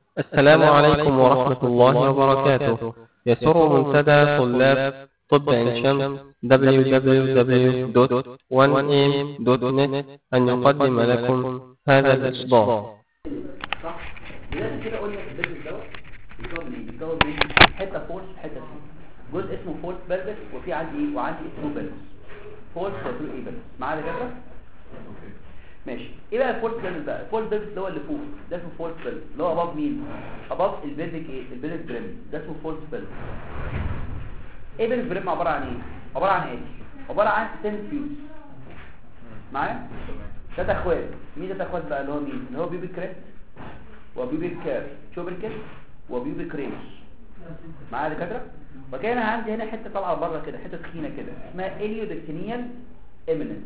السلام عليكم ورحمة الله وبركاته يسر منتدى طلاب طب عين شمس www.1am.net أن يقدم لكم هذا الإصدار صح لازم كده قلنا في البيزنس دوت بيكون من ايه بيكون من حته فورس حته فيه جزء اسمه فورس بلبس وفي عندي ايه وعندي اسمه بلبس فورس وترو ايه بلبس معايا كده ماشي ايه بقى الفورس بلبس بقى الفورس بلبس اللي هو اللي فوق ده اسمه فورس بلبس اللي هو اباف مين اباف البيزك ايه البيزك بريم ده اسمه فورس بلبس ايه البيزك بريم عباره عن ايه عباره عن ايه عباره عن سيم فيوز معايا ثلاث اخوات مين ثلاث اخوات بقى اللي هو مين اللي هو بيبي كريست وبيبي كاف شوبركل وبيبي كريمس معايا دكاتره وكان عندي هنا حته طالعه بره كده حته تخينه كده اسمها اليودكتينيال ايميننت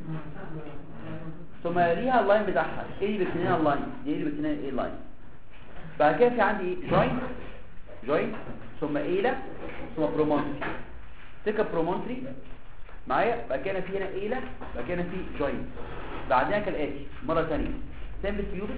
ثم ليها اللاين بتاعها اليودكتينيال لاين دي اليودكتينيال ايه لاين بعد كده في عندي ايه جوينت جوينت ثم ايلا ثم برومونتري تيكا برومونتري معايا بعد كده في هنا ايلا بعد كده في جوينت بعدها كالاتي مره ثانيه سامبل بيوبس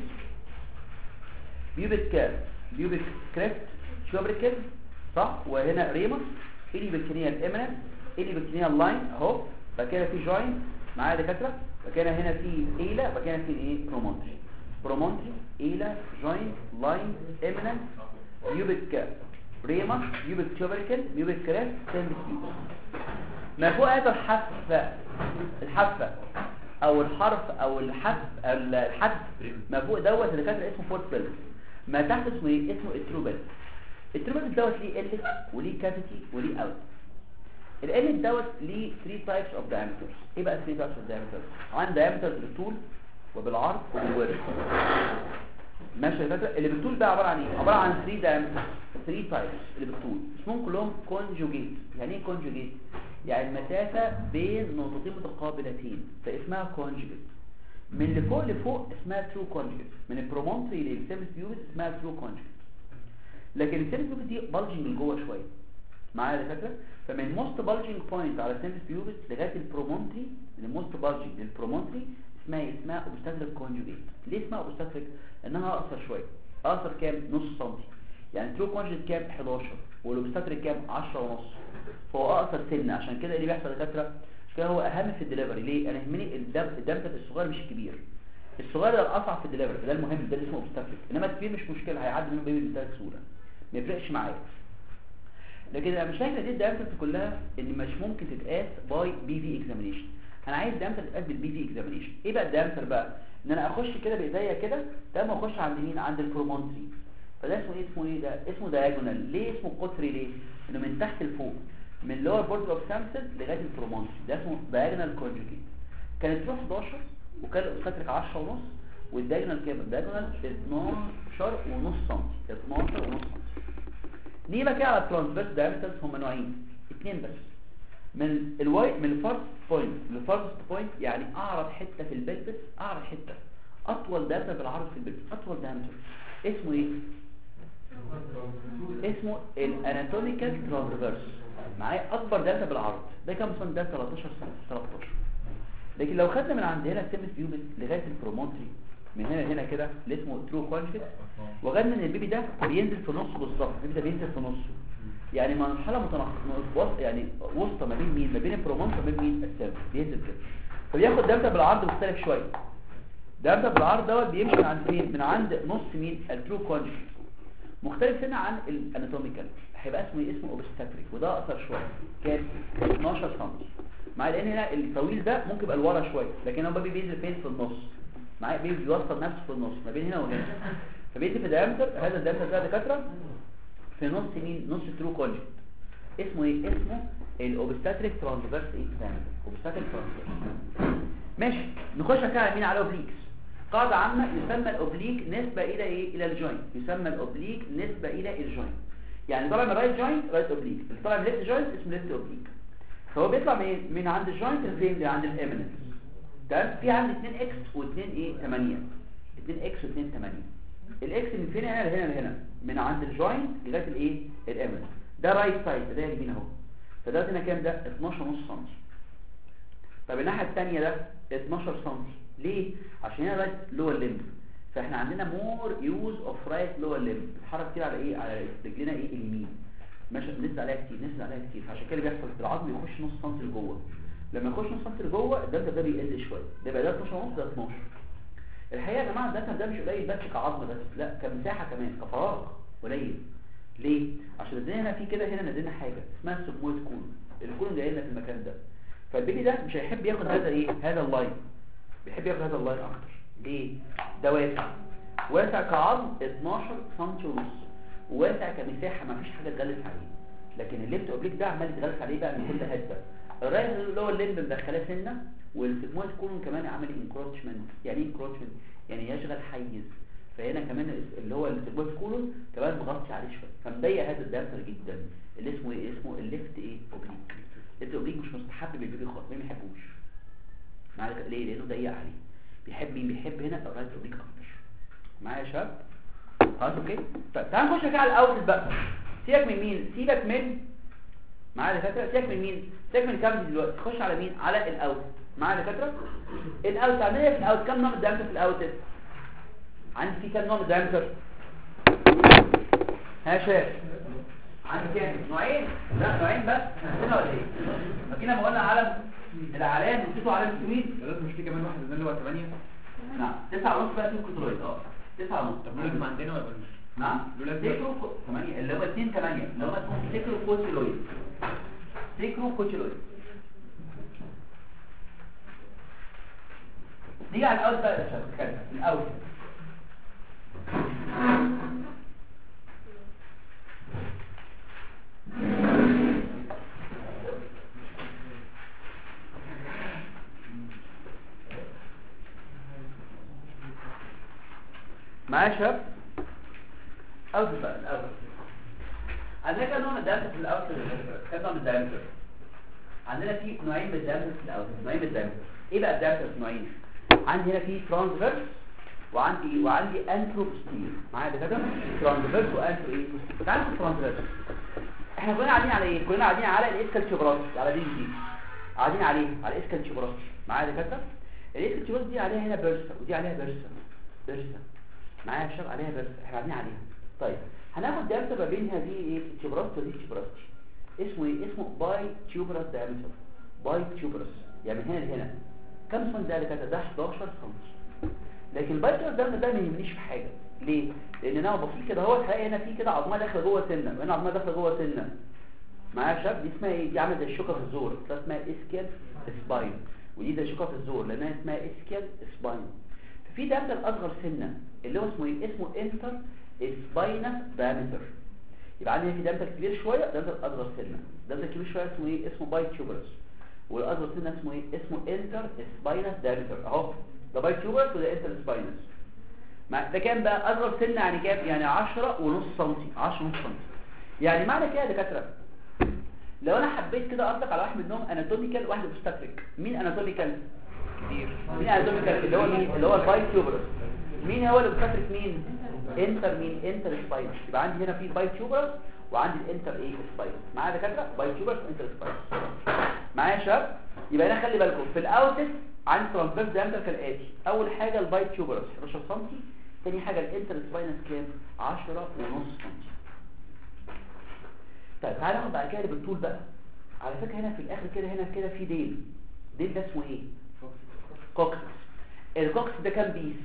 بيوبك كاف بيوبك كريست شوبريكل صح وهنا ريموس الي بكتيريال ايمنس الي بكتيريال لاين اهو بعد كده في جوينت معايا دكاتره بعد كده هنا في ايلا بعد كده في ايه برومونتري برومونتري ايلا جوينت لاين ايمنس بيوبك كاف ريموس بيوبك شوبريكل بيوبك كريست سامبل بيوبس ما فوق هذا الحافه الحافه او الحرف او الحذف الحذف ما فوق دوت اللي كان اسمه فورت بيلز ما تحت اسمه ايه اسمه التروبل التروبل دوت ليه ال وليه كافيتي وليه اوت ال دوت ليه 3 تايبس اوف diameters ايه بقى 3 تايبس اوف diameters عن diameters بالطول وبالعرض وبالورد ماشي يا فاكر اللي بالطول بقى عباره عن ايه عباره عن 3 diameters 3 تايبس اللي بالطول اسمهم كلهم كونجوجيت يعني ايه كونجوجيت يعني المسافه بين نقطتين متقابلتين فاسمها كونجوجيت من اللي فوق لفوق اسمها ترو كونجوجيت من البرومونتري للسيمس بيوبس اسمها ترو كونجوجيت لكن السيمس بيوبس دي بالجنج لجوه شويه معايا يا فاكره فمن موست بالجنج بوينت على السيمس بيوبس لغايه البرومونتري من الموست بالجنج للبرومونتري اسمها اسمها اوبستاتريك كونجوجيت ليه اسمها اوبستاتريك لانها اقصر شويه اقصر كام نص سنتي يعني ترو كونجوجيت كام 11 والاوبستاتريك كام 10 ونص فهو اقصر سن عشان كده اللي بيحصل دكاتره كده هو اهم في الدليفري ليه انا يهمني الدم الدم الصغير مش الكبير الصغير ده الاصعب في الدليفري ده المهم ده اللي اسمه اوبستاتريك انما الكبير مش مشكله هيعدي منه بيبي بمنتهى السهوله ما يفرقش معايا لكن المشاكل دي الدامتر كلها ان مش ممكن تتقاس باي بي في اكزامينيشن انا عايز دامتر تتقاس بالبي في اكزامينيشن ايه بقى الدامتر بقى ان انا اخش كده بايديا كده ده ما اخش عند مين عند البرومونتري فده اسمه ايه اسمه ايه ده اسمه دايجونال ليه اسمه قطري ليه انه من تحت لفوق من لور بورد اوف سامسل لغايه البرومونتري ده اسمه دايجونال كونجوجيت كانت تروح 11 وكان الاوبستاتريك 10 ونص والدايجونال كام الدايجونال 12 ونص سم 12 ونص سم ليه بقى كده على الترانسفيرس دايمترز هم نوعين اثنين بس من الواي من الفارست بوينت للفارست بوينت يعني اعرض حته في البلبس اعرض حته اطول داتا بالعرض في البلبس اطول دايمتر اسمه ايه اسمه الاناتوميكال ترانسفيرس معايا اكبر داتا بالعرض ده كام سم ده 13 سم 13 لكن لو خدنا من عند هنا السيمس بيوبس لغايه البرومونتري من هنا لهنا كده اللي اسمه ترو كونجكت وغدنا ان البيبي ده بينزل في نصه بالظبط البيبي ده بينزل في نصه يعني مرحله متناقضه يعني وسطى ما بين مين ما بين البرومونتري وما بين مين السيمس بينزل كده فبياخد داتا بالعرض مختلف شويه داتا بالعرض دوت بيمشي من عند فين من عند نص مين الترو كونجكت مختلف هنا عن الاناتوميكال هيبقى اسمه اسمه اوبستاتريك وده اقصر شويه كام 12 سم مع لان هنا الطويل ده ممكن يبقى لورا شويه لكن هو بيبي بينزل فين في النص معايا بيبي بيوصل نفسه في النص ما بين هنا وهنا فبيدي في دايمتر هذا الدايمتر ده دكاتره في نص مين نص ترو كونجكت اسمه ايه اسمه الاوبستاتريك ترانسفيرس اكزامين اوبستاتريك ترانسفيرس ماشي نخش كده على مين على اوبليكس قاعده عامه يسمى الاوبليك نسبه الى ايه الى الجوينت يسمى الاوبليك نسبه الى الجوينت يعني طالع من رايت جوينت رايت اوبليك اللي طالع من ليفت جوينت اسمه ليفت اوبليك فهو بيطلع من من عند الجوينت لفين عند الاميننس تمام في عندي 2 اكس و2 ايه 8 2 اكس و2 8 الاكس من فين هنا لهنا لهنا من عند الجوينت لغايه الايه الاميننس ده رايت سايد ده يمين اهو فده هنا كام ده 12 ونص سم طب الناحيه الثانيه ده 12 سم ليه عشان هنا رايت لور ليمب فاحنا عندنا مور يوز اوف رايت لور ليم بتتحرك كتير على ايه على رجلنا ايه اليمين ماشي بنسند عليها كتير بنسند عليها كتير فعشان كده بيحصل العظم يخش نص سم لجوه لما يخش نص سم لجوه الدم ده بيقل شويه ده يبقى ده 12 ونص ده 12 الحقيقه يا جماعه الدم ده مش قليل بس كعظم بس لا كمساحه كمان كفراغ قليل ليه عشان ندينا هنا في كده هنا ندينا حاجه اسمها السبمويد كولون الكولون جاي لنا في المكان ده فالبيبي ده مش هيحب ياخد هذا ايه هذا اللاين بيحب ياخد هذا اللاين اكتر ليه ده واسع واسع كعظم 12 سم ونص وواسع كمساحه ما فيش حاجه تغلس عليه لكن الليفت اوبليك ده عمال يتغلس عليه بقى من كل حته الرايت اللي هو الليمب مدخلاه سنه والسيجمويد كولون كمان عامل انكروتشمنت يعني ايه انكروتشمنت يعني يشغل حيز فهنا كمان اللي هو السيجمويد كولون كمان مغطي عليه شويه فمضيق هذا الدايركتر جدا اللي اسمه ايه اسمه الليفت ايه اوبليك الليفت اوبليك مش مستحب بالبيبي خالص ما بيحبوش معاك ليه لانه ضيق عليه بيحب مين بيحب هنا الرايت اوبليك اكتر معايا يا شباب خلاص اوكي طيب تعال نخش كده على الاوتلت بقى سيبك من مين سيبك من معايا دكاتره سيبك من مين سيبك من الكامل دلوقتي خش على مين على الاوت معايا دكاتره الاوت عندنا ايه في الاوت كام نوع من الدايمتر في الاوت عندي في كام نوع من الدايمتر ها يا شباب عندي كام نوعين لا نوعين بس هنا ولا ايه فكنا ما قلنا علم العلام نسيتوا علم السويد لازم مش في كمان واحد اللي هو 8 نعم تسعة ونص بقى فيه كنترول اه تسعة ونص طب لازم عندنا ولا مش نعم دول سيكرو ثمانية اللي هو 2 8 اللي هو اسمه سيكرو كوتشيلويد سيكرو كوتشيلويد نيجي على الاول بقى يا شباب نتكلم. الاول معايا يا شباب اوت بقى الاول عندنا كام نوع من الدايمتر في الاوت كام نوع من الدايمتر عندنا في نوعين من الدايمتر في الاوت نوعين من الدايمتر ايه بقى الدايمتر في نوعين عندي هنا في ترانسفيرس وعندي وعندي انتروبستير معايا ده كده ترانسفيرس وانترو ايه تعالوا نشوف ترانسفيرس احنا كنا قاعدين على ايه كنا قاعدين على الاسكال تشوبراستي على دي دي قاعدين عليه على الاسكال تشوبراستي معايا ده كده الاسكال تشوبراستي دي عليها هنا بيرسا ودي عليها بيرسا بيرسا معايا الشباب عليها بيرسا احنا قاعدين عليها طيب هناخد دايمتر ما بين هذه ايه التشوبراستي ودي التشوبراستي اسمه ايه اسمه باي تيوبراس دايمتر باي تيوبراس يعني من هنا لهنا كم سم ده اللي كده ده 11 سم لكن الباي تيوبراس دايمتر ده ما يهمنيش في حاجه ليه لان انا بصيت كده اهو هلاقي هنا في كده عظمه داخله جوه سنه وهنا عظمه داخله جوه سنه معايا يا شباب دي اسمها ايه دي عامله زي الشوكه في الزور ده اسمها اسكيال سباين ودي زي الشوكه في الزور لانها اسمها اسكيال سباين في دايمتر اصغر سنه اللي هو اسمه ايه اسمه انتر سباينس دايمتر يبقى عندي في دايمتر كبير شويه دايمتر اصغر سنه دايمتر كبير شويه اسمه ايه اسمه باي تيوبرس والاصغر سنه اسمه ايه اسمه انتر سباينس دايمتر اهو ده باي تيوبرس وده انتر سباينس مع ده كام بقى اصغر سنه يعني كام يعني 10 ونص سم 10 ونص سم يعني معنى كده يا دكاتره لو انا حبيت كده اطلق على واحد منهم اناتوميكال واحد اوبستاتريك مين اناتوميكال كتير مين اناتوميكال اللي هو مين اللي هو الباي تيوبرس مين هو الاوبستاتريك مين انتر مين انتر سباينس يبقى عندي هنا في باي تيوبرس وعندي الانتر ايه سباينس معايا دكاتره باي تيوبرس وانتر سباينس معايا يا شباب يبقى هنا خلي بالكم في الاوتس عندي ترانسفيرس دايمتر كالاتي اول حاجه الباي تيوبرس 11 سم تاني حاجه الانتر سباينس كام 10 ونص سم طيب تعالى ناخد بعد كده بالطول بقى على فكره هنا في الاخر كده هنا كده في ديل ديل ده اسمه ايه كوكسكس الكوكسكس ده كام بيس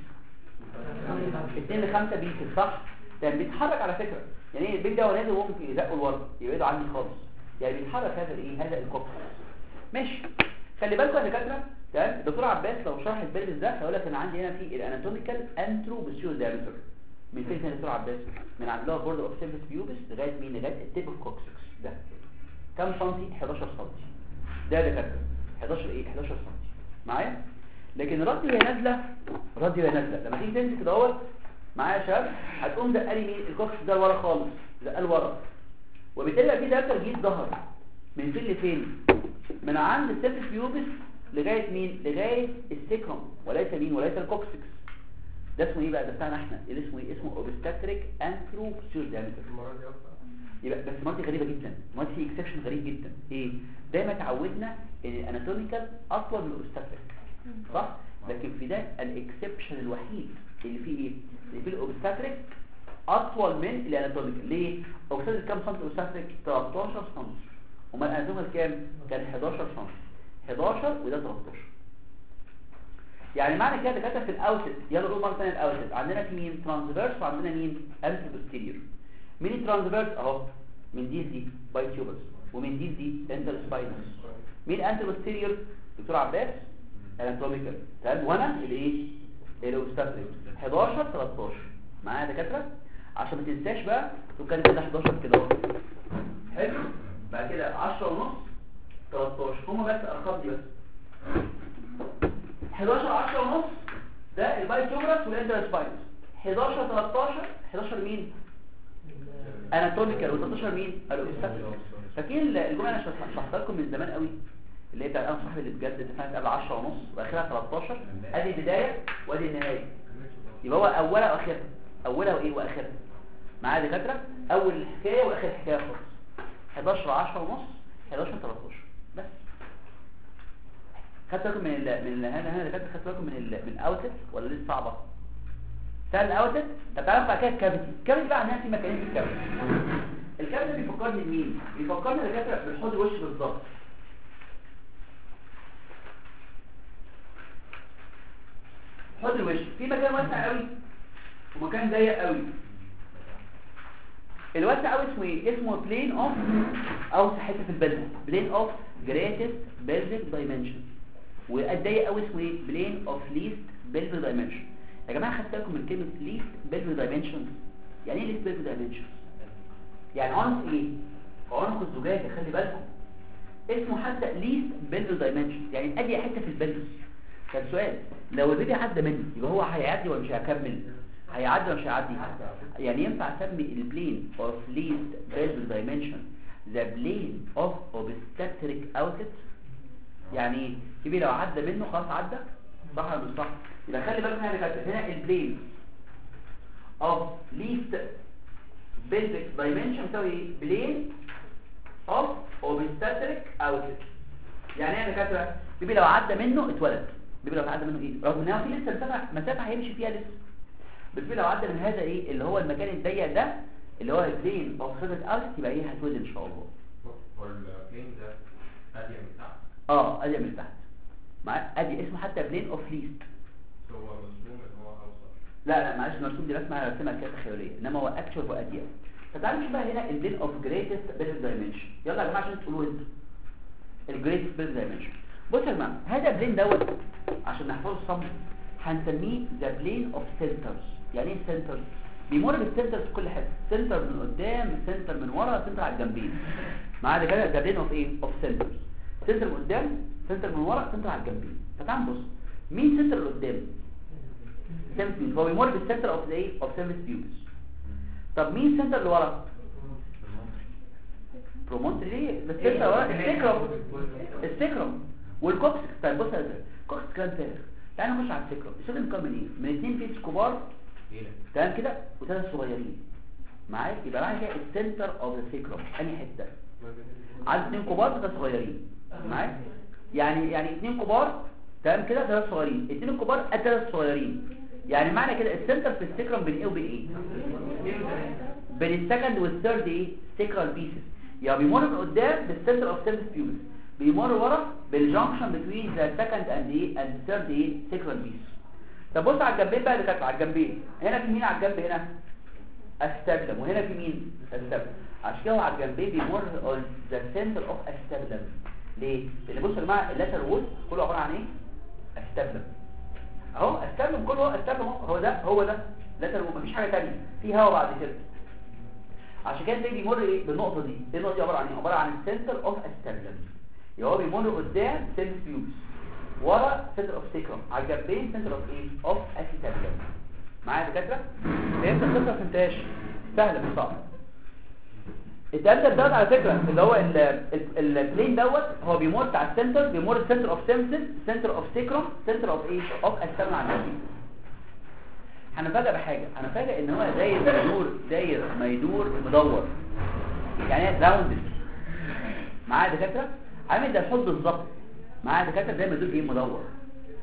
2 ل 5 بيس صح ده بيتحرك على فكره يعني ايه البيت ده هو نازل وممكن يزقه لورا يبعدوا عني خالص يعني بيتحرك هذا الايه هذا الكوكسكس ماشي خلي بالكم يا دكاتره تمام الدكتور عباس لو شرح البيلفس ده هيقول لك انا عندي هنا في الاناتوميكال انترو بسيو دايمتر من فين هنا الدكتور عباس من عند اللي هو بورد اوف سيرفيس بيوبس لغايه مين لغايه التيب اوف كوكسكس ده كام سنتي 11 سنتي ده يا دكاتره 11 ايه 11 سنتي معايا لكن الراديو وهي نازله راديو وهي نازله لما تيجي تمسك دوت معايا يا شباب هتقوم دقالي مين الكوكس ده لورا خالص دقال ورا وبالتالي بقى في دايركتر جديد ظهر من فين لفين من عند السيرفيس بيوبس لغايه مين لغايه السيكروم وليس مين وليس الكوكسكس ده اسمه ايه بقى ده بتاعنا احنا اللي اسمه ايه اسمه اوبستاتريك انثرو سير دايمتر المره دي اكتر يبقى بس مرضي غريبه جدا مرضي في اكسبشن غريب جدا ايه دايما اتعودنا ان الاناتوميكال اطول من الاوبستاتريك صح لكن في ده الاكسبشن الوحيد اللي فيه ايه اللي فيه الاوبستاتريك اطول من الاناتوميكال ليه اوبستاتريك كام سم اوبستاتريك 13 سم امال الاناتوميكال كام كان 11 سم 11 وده 13 يعني معنى كده دكاتره في الاوتلت يلا نقول مره ثانيه الاوتلت عندنا في مين ترانسفيرس وعندنا مين انتي بوستيريور مين الترانسفيرس اهو من دي دي باي تيوبس ومن دي دي انتر سباينس مين انتي بوستيريور دكتور عباس اناتوميكال تمام وانا الايه الاوبستاتريك 11 13 معايا يا دكاتره عشان ما تنساش بقى وكان كده 11 كده اهو حلو بعد كده 10 ونص 13 هما بس الارقام دي بس 11 10 ونص ده البايتوجراس والاندر سباينس 11 13 11 مين اناتوميكال و13 مين الاوبستاتريك فاكرين الجمله اللي انا شرحتها لكم من زمان قوي اللي هي بتاعت انا صاحبي اللي بجد اتفقت قبل 10 ونص واخرها 13 ادي البدايه وادي النهايه يبقى هو اولها واخرها اولها وايه واخرها معايا دكاتره اول الحكايه واخر الحكايه خالص 11 10 ونص 11 13 بس خدت بالكم من ال من ال هنا هنا دكاتره خدت بالكم من ال من الاوتلت ولا لسه صعبه سهل الاوتلت طب تعالوا بعد كده الكافيتي الكافيتي بقى عندنا في مكانين في الكافيتي الكافيتي بيفكرني بمين بيفكرني دكاتره بالحوض الوش بالظبط حوض الوش في مكان واسع قوي ومكان ضيق قوي الواسع قوي اسمه ايه اسمه بلين اوف او حته في البلد بلين اوف جريتست بيلفيك دايمنشن والضيق قوي اسمه ايه بلين اوف ليست بيلفيك دايمنشن يا جماعه خدت بالكم من كلمه ليست بيلفيك دايمنشن يعني ايه ليست بيلفيك دايمنشن يعني عنق ايه عنق الزجاجه خلي بالكم اسمه حتى ليست بيلفيك دايمنشن يعني ادي حته في البلد كان سؤال لو الفيديو عدى منه يبقى هو هيعدي ولا مش هيكمل هيعدي ولا مش هيعدي يعني ينفع اسمي البلين اوف ليست بيلفيك دايمنشن ذا بلين اوف اوبستاتريك اوتلت يعني ايه يبقى لو عدى منه خلاص عدى صح ولا مش صح يبقى خلي بالك هنا كانت هنا البلين اوف ليست بيلفيك دايمنشن بتساوي ايه بلين اوف اوبستاتريك اوتلت يعني ايه يا دكاتره بيبي لو عدى منه اتولد بيبي لو عدى منه ايه رغم ان هو في لسه مسافه مسافه هيمشي فيها لسه بس بيبي لو عدى من هذا ايه اللي هو المكان الضيق ده اللي هو البلين اوف سيرفيس اوت يبقى ايه هتولد ان شاء الله هو البلين ده أضيق من تحت اه ادي من تحت مع ادي اسمه حتى بلين اوف ليست هو مسلوم ان هو أوسط لا لا معلش المرسوم دي رسمه رسمها كده تخيليه انما هو اكشوال واضيق فتعالوا نشوف بقى هنا البلين اوف جريتست بيلف دايمنشن يلا يا جماعه عشان تقولوا انتوا الجريتست بيلف دايمنشن بصوا يا جماعه هذا بلين دوت عشان نحفظه الصم هنسميه ذا بلين اوف سنترز يعني ايه سنترز بيمر بالسنترز في كل حته سنتر من قدام سنتر من ورا سنتر على الجنبين معانا كده ذا بلين اوف ايه اوف سنترز سنتر من قدام سنتر من ورا سنتر على الجنبين فتعال نبص مين سنتر اللي قدام سيرفيس بيوبس هو بيمر بالسنتر اوف ذا ايه اوف سيرفيس بيوبس طب مين سنتر اللي ورا برومونتري ليه بس السنتر ورا السكرم السكرم والكوكسكس طيب بص يا زلمه كوكسكس كلام فارغ تعالى نخش على السكرم السكرم كام من ايه من اثنين فيس كبار إيه ده؟ تمام كده وثلاث صغيرين معايا يبقى معايا كده السنتر اوف ذا سيكرم انهي حته عندي اثنين كبار وثلاثه صغيرين معايا يعني يعني اثنين كبار تمام كده ثلاثه صغيرين اثنين الكبار ثلاثه صغيرين يعني معنى كده السنتر في السيكرم بين ايه وبين ايه بين السكند والثيرد ايه سيكرال بيسز يعني بيمر من قدام بالسنتر اوف سيرفيس بيوبس بيمر ورا بالجنكشن بتوين ذا سكند اند ايه اند ثيرد ايه سيكرال بيس طب بص على الجنبين بقى اللي كانت على الجنبين هنا في مين على الجنب هنا استبلم وهنا في مين استبلم عشان كده هو على الجنبين بيمر on the center of استبلم ليه لان بصوا يا جماعه اللاتر وول كله عباره عن ايه استبلم اهو استبلم كله هو استبلم اهو هو ده هو ده لاتر وول مفيش حاجه ثانيه في هواء بعد كده عشان كده تلاقيه بيمر ايه بالنقطه دي ايه النقطه دي عباره عن ايه عباره عن السنتر اوف استبلم يبقى هو بيمر قدام سيلف فيوز ورا سنتر اوف سيكرم على الجنبين سنتر اوف ايه اوف اسيتابيلم معايا يا دكاتره فهمت القصه ما فهمتهاش سهله مش صعبه التالتة دوت على فكرة اللي هو ال- ال- البلين دوت هو بيمر بتاع السنتر بيمر السنتر اوف سيمسس سنتر اوف سيكرم سنتر اوف ايه اوف استبلم على الجنبين هنفاجئ بحاجة هنفاجئ ان هو داير ما يدور داير ما يدور مدور يعني ايه راوندد معايا يا دكاتره عامل زي الحوض بالظبط معايا يا دكاتره زي ما يدور ايه مدور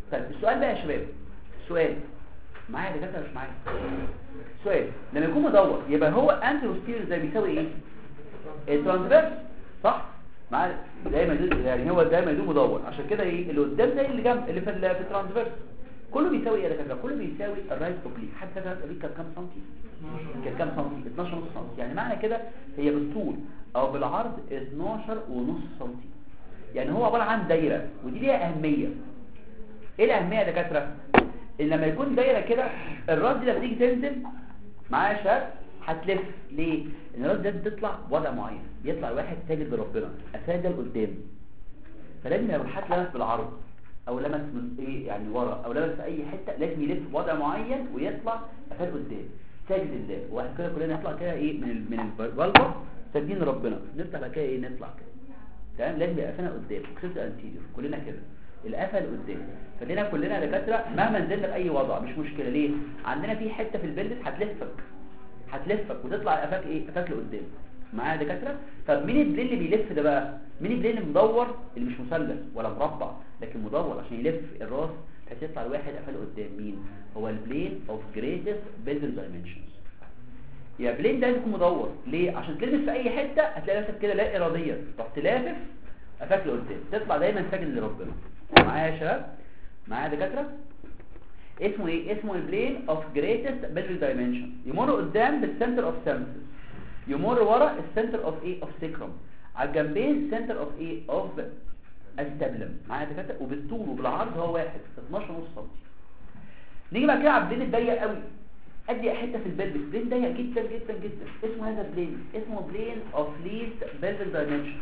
طيب السؤال بقى يا شباب سؤال معايا يا دكاتره مش معايا سؤال لما يكون مدور يبقى هو انتروستيريور ده بيساوي ايه الترانسفيرس صح مع دايما يدوم يعني هو دايما يدوم مدور عشان كده ايه اللي قدام زي اللي جنب اللي في ال- في الترانسفيرس كله بيساوي ايه يا دكاتره كله بيساوي الرايت اوبليك حتى فاكر الأوبليك كان كام سنتي كان كام سنتي 12 ونص سنتي يعني معنى كده هي بالطول او بالعرض 12 ونص سنتي يعني هو عباره عن دايره ودي ليها اهميه ايه الاهميه يا دكاتره ان لما يكون دايره كده الراس دي لما تيجي تنزل معايا يا شباب هتلف ليه ان الراس دي تطلع وضع معين يطلع واحد ساجد لربنا اساجد لقدام فلازم لو حد لمس بالعرض او لمس من ايه يعني ورا او لمس في اي حته لازم يلف وضع معين ويطلع قفال قدام ساجد لله واحد كده كلنا نطلع كده ايه من ال- من البلبه ساجدين لربنا نطلع بقى كده ايه نطلع كده تمام لازم يبقى قفانا قدام كسرت انتيريور كلنا كده القفل قدام فلنا كلنا دكاتره مهما نزلنا في اي وضع مش مشكله ليه عندنا في حته في البلد هتلفك هتلفك وتطلع قفاك ايه قفاك لقدام معايا يا دكاتره طب مين البلين اللي بيلف ده بقى مين البلين المدور اللي مش مثلث ولا مربع لكن مدور عشان يلف الراس بحيث يطلع الواحد قفل قدام مين هو البلين اوف جريتست بيلدر دايمنشنز يا بلين ده يكون مدور ليه عشان تلبس في اي حته هتلاقي نفسك كده لا اراديا تروح تلافف قفاك لقدام تطلع دايما ساجد لربنا معايا يا شباب معايا يا دكاتره اسمه ايه اسمه البلين اوف جريتست بيلدر دايمنشن يمر قدام بالسنتر اوف سيمسس يمر ورا السنتر اوف ايه اوف سيكرم على الجنبين سنتر اوف ايه اوف استابلم معايا يا دكاتره وبالطول وبالعرض هو واحد 12 ونص سم نيجي بقى كده على البلين الضيق قوي ادي حته في البلبس بلين ضيق جدا جدا جدا اسمه هذا البلين اسمه بلين اوف ليست بلفيك دايمنشن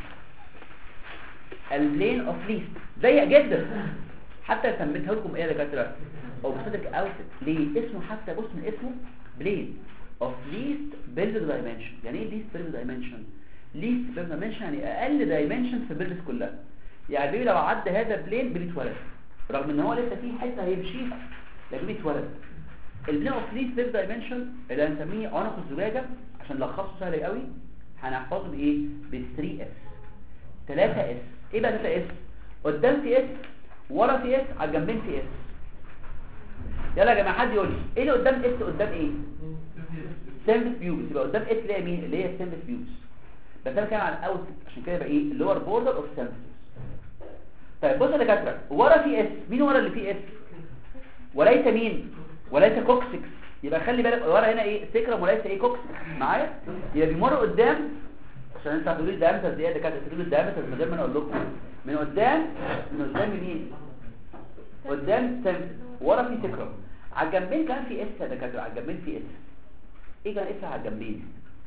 البلين اوف ليست ضيق جدا حتى سميتها لكم ايه يا دكاتره اوبستريك اوتلت ليه اسمه حتى بص من اسمه بلين اوف ليست بلفيك دايمنشن يعني ايه ليست بلفيك دايمنشن ليست بلفيك دايمنشن يعني اقل دايمنشن في البلبس كلها يعني بيبي لو عدى هذا بلين بيتولد رغم ان هو لسه فيه حته هيمشيها لكن بيتولد البلين اوف ليست بلفيك دايمنشن اللي هنسميه عنق الزجاجه عشان نلخصه سهل قوي هنحفظه بايه ب 3 اس 3 اس ايه بقى 3 اس قدام في اس ورا في اس على الجنبين في اس يلا يا جماعه حد يقول لي ايه اللي قدام اس قدام ايه سيمبس فيوز يبقى قدام اس اللي هي مين اللي هي سيمبس فيوز بس انا بتكلم عن الاوت عشان كده يبقى ايه اللور بوردر اوف سيمبس طيب بص يا دكاتره ورا في اس مين ورا اللي فيه اس وليس مين وليس كوكسكس يبقى خلي بالك ورا هنا ايه سكرم وليس ايه كوكسكس معايا يبقى بيمر قدام عشان انت هتقولوا لي الدايمتر دي ده كانت هتقولوا لي الدايمتر من غير ما انا اقول لكم من قدام من قدام مين قدام سم ورا في سكرم على الجنبين كان في اس يا دكاتره على الجنبين في اس ايه كان اس على الجنبين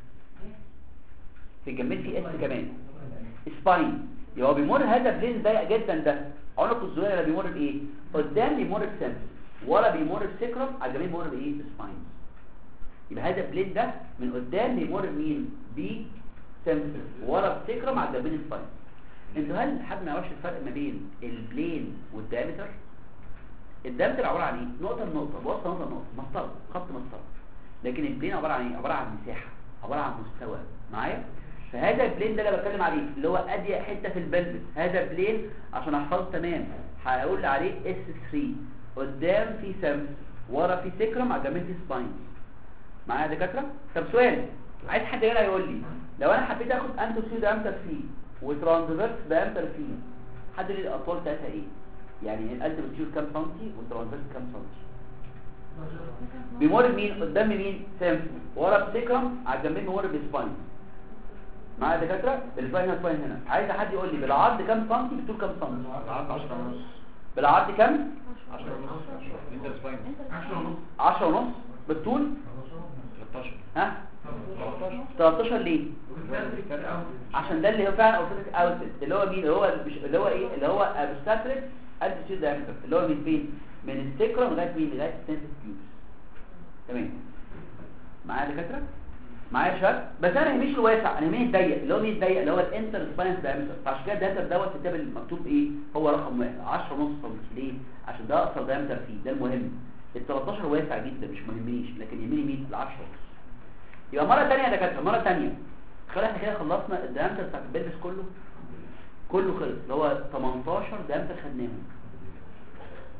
في الجنبين في اس كمان سباين يبقى هو بيمر هذا بلين ضيق جدا ده عنق الزجاجه ده بيمر بايه قدام بيمر بسم ورا بيمر بسكرم على الجنبين بيمر بايه بسباين يبقى هذا البلين ده من قدام بيمر بمين ب سمسم ورا بسكرم على الجنبين سباين انتوا هل حد ما يعرفش الفرق ما بين البلين والدايمتر الدايمتر عباره عن ايه نقطه لنقطه بوسط نقطه لنقطه مسطره خط مسطره لكن البلين عباره عن ايه عباره عن مساحه عباره عن مستوى معايا فهذا البلين ده اللي بتكلم عليه اللي هو اضيق حته في البلبس هذا بلين عشان احفظه تمام هقول عليه اس 3 قدام في سمس ورا في سكرم على الجنبين في سباين معايا يا دكاتره طب سؤال عايز حد هنا يقول لي لو انا حبيت اخد انتو سي دامتر فيه وترانزفيرس دامتر فيه حد يقول لي الاطوال بتاعتها ايه يعني القلب بتشيل كام سنتي والترانزفيرس كام سنتي بيمر مين قدام مين سامس ورا بسكرم على الجنبين بيمر بسباين معايا يا دكاتره السباين هنا سباين هنا عايز حد يقول لي بالعرض كام سنتي بالطول كام سنتي العرض 10 ونص بالعرض كام 10 ونص انت سباين 10 ونص بالطول 13 ها 13 ليه عشان ده اللي هو فعلا اوتوماتيك اوتلت اللي هو مين اللي هو مش اللي هو ايه اللي هو ابستراكت اديسيد دايمتر اللي هو من فين من السكرم لغايه مين لغايه السنتس فيوز تمام معايا يا دكاتره معايا يا شباب بس انا يهمنيش الواسع انا يهمني الضيق اللي هو مين الضيق اللي هو الانتر سباينس دايمتر فعشان كده الدايمتر دوت في الكتاب المكتوب ايه هو رقم واحد 10 ونص سم ليه عشان ده اقصر دايمتر فيه ده المهم ال 13 واسع جدا مش مهمنيش لكن يهمني مين ال 10 ونص يبقى مرة تانية يا دكاتره مرة تانية خلاص احنا كده خلصنا الدايمتر بتاع البلبس كله كله خلص اللي هو 18 دايمتر خدناهم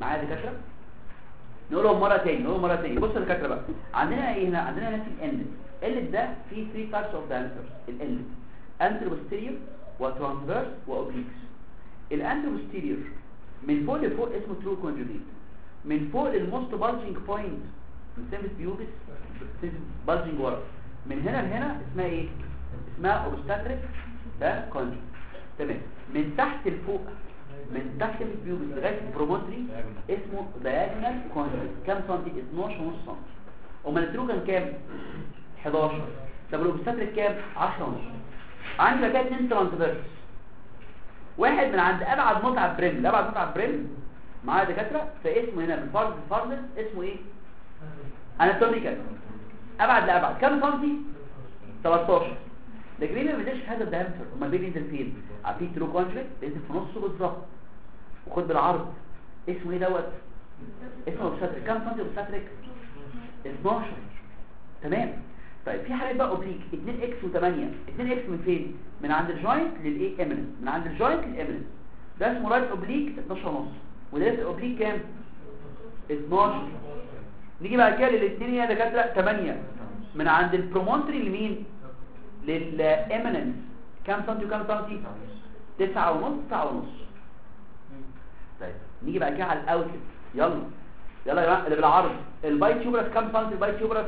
معايا يا دكاتره نقولهم مره تاني نقولهم مره تاني بص يا دكاتره بقى عندنا ايه هنا عندنا هنا في الانلت الانلت ده فيه 3 تايبس اوف دايمترز الانلت انتر بوستيريور وترانسفيرس واوبليكس الانتر بوستيريور من فوق لفوق اسمه ترو كونجوجيت من فوق للموست بالجنج بوينت من سيمس بيوبس بالجنج ورا من هنا لهنا اسمها ايه اسمها اوبستاتريك ده كونجوجيت تمام من تحت لفوق من تحت البيوبس لغايه البرومونتري اسمه diagonal كونجوجيت كام سنتي 12 ونص سنتي امال الترو كان كام 11 طب الاوبستاتريك كام 10 ونص عندي بقى اتنين ترانسفيرس واحد من عند ابعد متعب بريم ابعد متعب بريم معايا دكاتره فاسمه هنا بالفرد الفرد اسمه ايه اناتوميكال ابعد لابعد كام سنتي 13 لكن ليه ما بينزلش في هذا الدايمتر امال بيه بينزل فين عارفين ترو كونجكت بينزل في نصه بالظبط وخد بالعرض اسمه ايه دوت اسمه اوبستاتريك كام سنتي اوبستاتريك 12 تمام طيب في حالات بقى اوبليك 2 اكس و8 2 اكس من فين من عند الجوينت للايه اميننس من عند الجوينت للاميننس ده اسمه رايت اوبليك 12 ونص وده ليفت اوبليك كام 12 نيجي بعد كده للاثنين يا دكاتره 8 من عند البرومونتري لمين للاميننس كام سنتي وكام سنتي 9 ونص 9 ونص طيب نيجي بعد كده على الاوتلت يلا يلا يا جماعه اللي بالعرض الباي تيوبرس كام سنتي الباي تيوبرس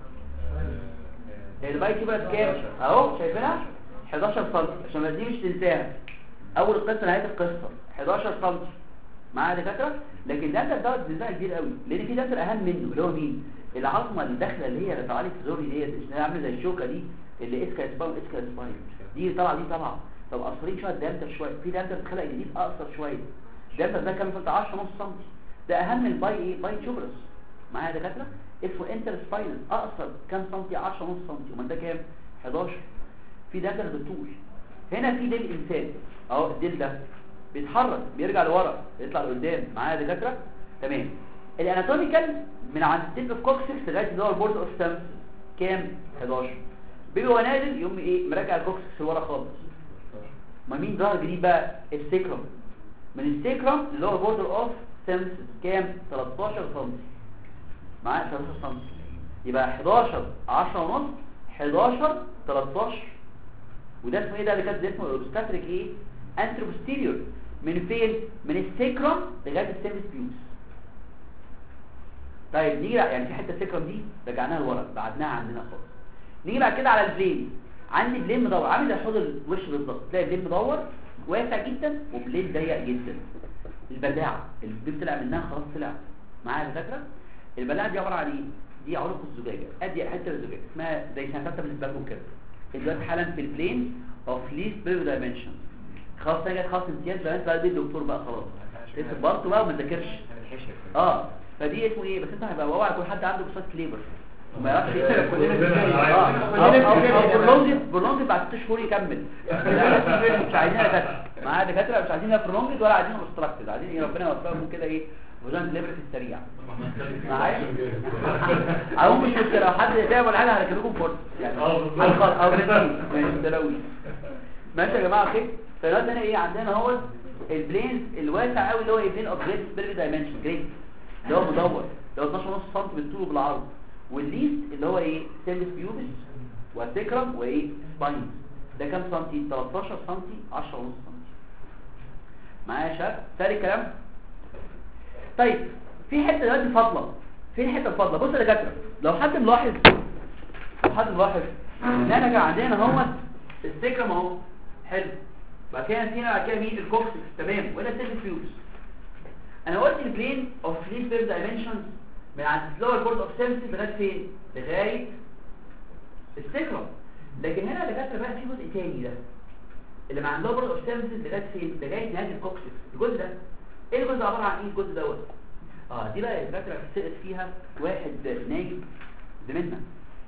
الباي تيوبرس كام اهو شايفينها 11 سم عشان ما دي مش تنساها اول القصه نهايه القصه 11 سم معايا يا دكاتره لكن ده ده دوت نزاع كبير قوي لان في دكتور اهم منه اللي هو مين العظمه اللي داخله اللي هي اللي طالعه لي في زوري ديت اللي عامله زي الشوكه دي اللي اسكا سباين اسكا سباين دي طالعه دي طالعه طب قصرين شويه دامتر شويه في دامتر اتخلق جديد اقصر شويه دامتر ده كام سنتي 10 نص سم ده اهم من الباي ايه باي تيوبرس معايا يا دكاتره اسمه انتر سباينال اقصر كام سنتي 10 نص سنتي امال ده كام 11 في دامتر بالطول هنا في ديل انسان اهو الديل ده بيتحرك بيرجع لورا يطلع لقدام معايا يا دكاتره تمام الاناتوميكال من عند التيب اوف كوكسكس لغايه اللي هو البورد اوف ستامس كام 11 بيبي هو نازل يقوم ايه مرجع الكوكسكس لورا خالص ما مين ظهر جديد بقى السيكرم من السيكرم اللي هو بوردر اوف ستامس كام 13 سم معايا 13 سم يبقى 11 10 ونص 11 13 وده اسمه ايه ده اللي كانت اسمه الاوبستاتريك ايه انتروبوستيريور من فين من السيكرم لغايه السيرفيس بيوس طيب نيجي بقى يعني في حته السيكرم دي رجعناها لورا بعدناها عندنا خالص نيجي بعد كده على البلين عندي بلين مدور عامل زي حوض الوش بالظبط تلاقي بلين مدور واسع جدا وبلين ضيق جدا البلاعه البلين طلع منها خلاص طلع معايا الفكره البلاعه دي عباره عن ايه دي عنق الزجاجه ادي حته الزجاجه اسمها زي سنتات بالنسبه لكم كده دلوقتي حالا في البلين اوف ليست بيرو دايمنشن خلاص انا جت خلاص امتياز بقى بقى دي الدكتور بقى خلاص انت برضه بقى وما تذاكرش اه فدي اسمه ايه بس انت هيبقى اوعى يكون حد عنده بصات ليبر وما يعرفش ايه كلنا اه برولونج برولونج بعد 6 شهور يكمل مش عايزين دكاتره معايا دكاتره مش عايزين برولونج ولا عايزين اوبستراكتد عايزين ايه ربنا يوفقهم كده ايه فوجان ليبر في السريع معايا اهو مش مشكله لو حد تعب ولا حاجه هركبكم فرصه يعني حلقه او ريتين ماشي تلاوي ماشي يا جماعه كده فدلوقتي هنا ايه عندنا هو البلين الواسع قوي اللي هو البلين اوف جريد سبيري دايمنشن جريد اللي هو مدور اللي هو 12 ونص سم بالطول وبالعرض والليست اللي هو ايه سيلس بيوبس وسيكرم وايه سباين ده كام سنتي 13 سنتي 10 ونص سنتي معايا يا شباب تاني الكلام طيب في حته دلوقتي فاضله فين الحته الفاضله بص يا دكاتره لو حد ملاحظ لو حد ملاحظ ان انا كان عندنا اهو السيكرم اهو حلو بعد كده فينا بعد كده مين الكوكسكس تمام وهنا السيلس بيوبس انا قلت البلين اوف ليست بير دايمنشنز من عند اللور بورد اوف سيرفيس لغايه فين لغايه السيكرم لكن هنا دكاتره بقى في جزء تاني ده اللي مع اللور بورد اوف سيرفيس لغايه فين لغايه نهايه الكوكسكس الجزء ده ايه الجزء عباره عن ايه الجزء دوت اه دي بقى الدكاتره سقط فيها واحد نايب زميلنا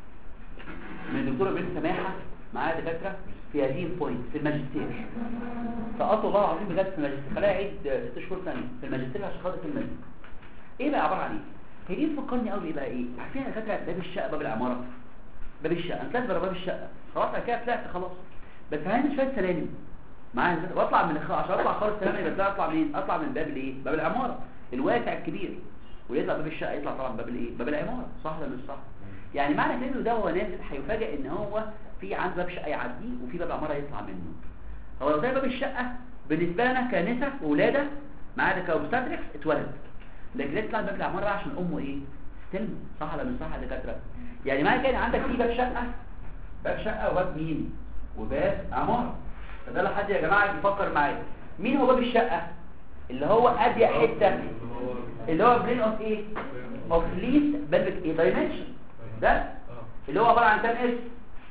من الدكتوره بنت سماحه معايا دكاتره في هذه البوينت في الماجستير فقطوا الله العظيم بجد في الماجستير خليها عيد ست شهور ثانيه في الماجستير عشان خاطر في الماجستير ايه بقى عباره عن ايه هي دي تفكرني قوي بقى ايه عارفين يا دكاتره باب الشقه باب العماره باب الشقه انا طلعت بره باب الشقه خلاص انا كده طلعت خلاص بس عندي شويه سلالم معايا واطلع من الخ... عشان اطلع خالص سلالم يبقى اطلع منين اطلع من باب الايه باب العماره الواسع الكبير ويطلع باب الشقه يطلع طبعا باب الايه باب العماره صح ولا مش صح يعني معنى كده ده هو نازل هيفاجئ ان هو في عنده باب شقه يعديه وفي باب عماره يطلع منه هو لو ده باب الشقه بالنسبه لنا كنساء وولاده معانا كاوبستاتريكس اتولد لكن يطلع باب العماره عشان امه ايه استلم صح ولا مش صح يا دكاتره يعني معنى كده عندك في باب شقه باب شقه وباب مين وباب عماره فده لو حد يا جماعه يفكر معايا مين هو باب الشقه اللي هو اضيق حته اللي هو بلين اوف ايه اوف ليست بلفيك ايه دايمنشن ده اللي هو عباره عن كام اس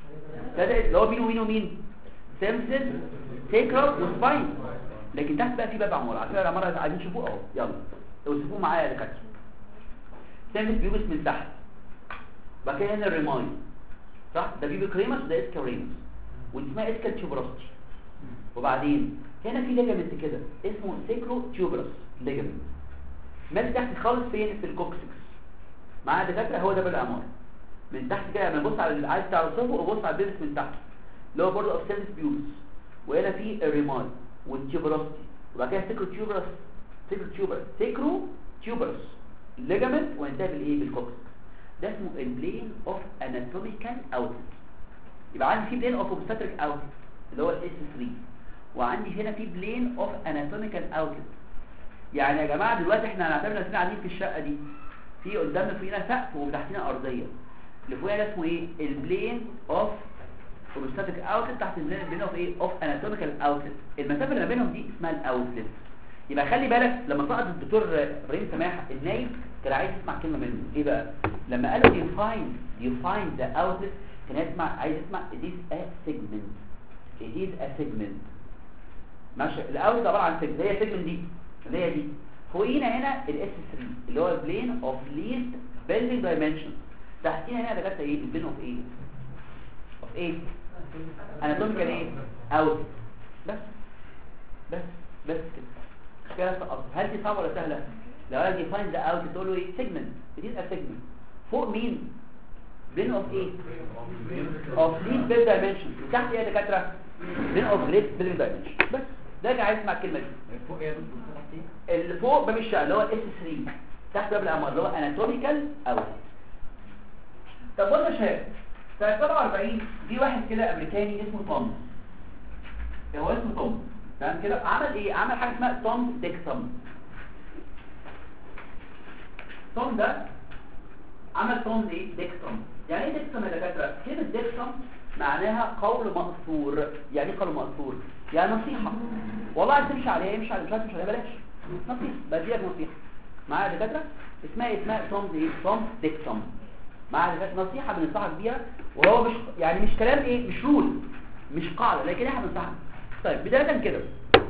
ده اللي هو مين ومين ومين سيمسس سيكرال وسباين لكن تحت بقى في باب عماره على فكره العماره عايزين تشوفوه اهو يلا اوصفوه معايا يا دكاتره سيمسس بيوبس من تحت بعد كده هنا الريماي صح ده بيبي كريمس وده اسكا ريمس ودي اسمها اسكا تيوبراستي وبعدين هنا في ليجامنت كده اسمه سيكرو تيوبرس ليجامنت ماشي تحت خالص فين في الكوكسكس مع دكاتره هو ده باب العماره من تحت كده لما نبص على اللي عايز تعرفه وبص على البيبس من تحت اللي هو برضه اوبسيلس بيوبس وهنا في الريمال والتيوبراستي وبعد كده سيكرو تيوبرس سيكرو تيوبرس سيكرو تيوبرس ليجامنت وينتهي بالايه بالكوكسكس ده اسمه البلين اوف اناتوميكال اوتلت يبقى عندي في بلين اوف اوبستاتريك اوتلت اللي هو الاس 3 وعندي هنا في بلين اوف اناتوميكال اوتلت يعني يا جماعه دلوقتي احنا هنعتبر نفسنا قاعدين في الشقه دي في قدامنا فوقينا سقف وتحتنا ارضيه اللي فوقينا ده اسمه ايه البلين اوف اوبستاتريك اوتلت تحت البلين اوف ايه اوف اناتوميكال اوتلت المسافه اللي ما بينهم دي اسمها الاوتلت يبقى خلي بالك لما سقط الدكتور ابراهيم سماح النايب كان عايز يسمع كلمه منه ايه بقى لما قالوا define define the outlet كان يسمع عايز يسمع it is a segment it is a segment ماشي الاوتلت عباره عن segment هي segment دي اللي هي دي فوقينا هنا الاس 3 اللي هو البلين اوف ليست building dimension تحتينا هنا ده ايه البلين اوف ايه اوف ايه اناتوميكال ايه اوت بس بس بس كده كده سقط هل دي صعبه ولا سهله لو انا ديفاين ذا اوت تقول له ايه سيجمنت دي سيجمنت فوق مين بين اوف ايه اوف ليد بيل دايمنشن تحت ايه يا دكاتره بين اوف ليد بيل دايمنشن بس ده اللي عايز يسمع الكلمه دي فوق ايه اللي فوق باب الشقه اللي هو اس 3 تحت باب القمر اللي هو اناتوميكال اوت طب بص يا شباب سنه 47 في واحد كده امريكاني اسمه توم هو اسمه توم تمام كده عمل ايه عمل حاجه اسمها توم ديكسون توم ده عمل توم ايه ديكسون يعني ايه ديكسون يا دكاتره كلمه ديكسون معناها قول مأثور يعني ايه قول مأثور يعني نصيحه والله عايز تمشي عليها امشي عليها مش عايز تمشي عليها بلاش نصيحه بديلك نصيحه معايا يا دكاتره اسمها إيه؟ اسمها توم ايه توم ديكسون معايا يا دكاتره نصيحه بننصحك بيها وهو مش يعني مش كلام ايه مش رول مش قاعده لكن احنا بننصحك طيب بدايه كده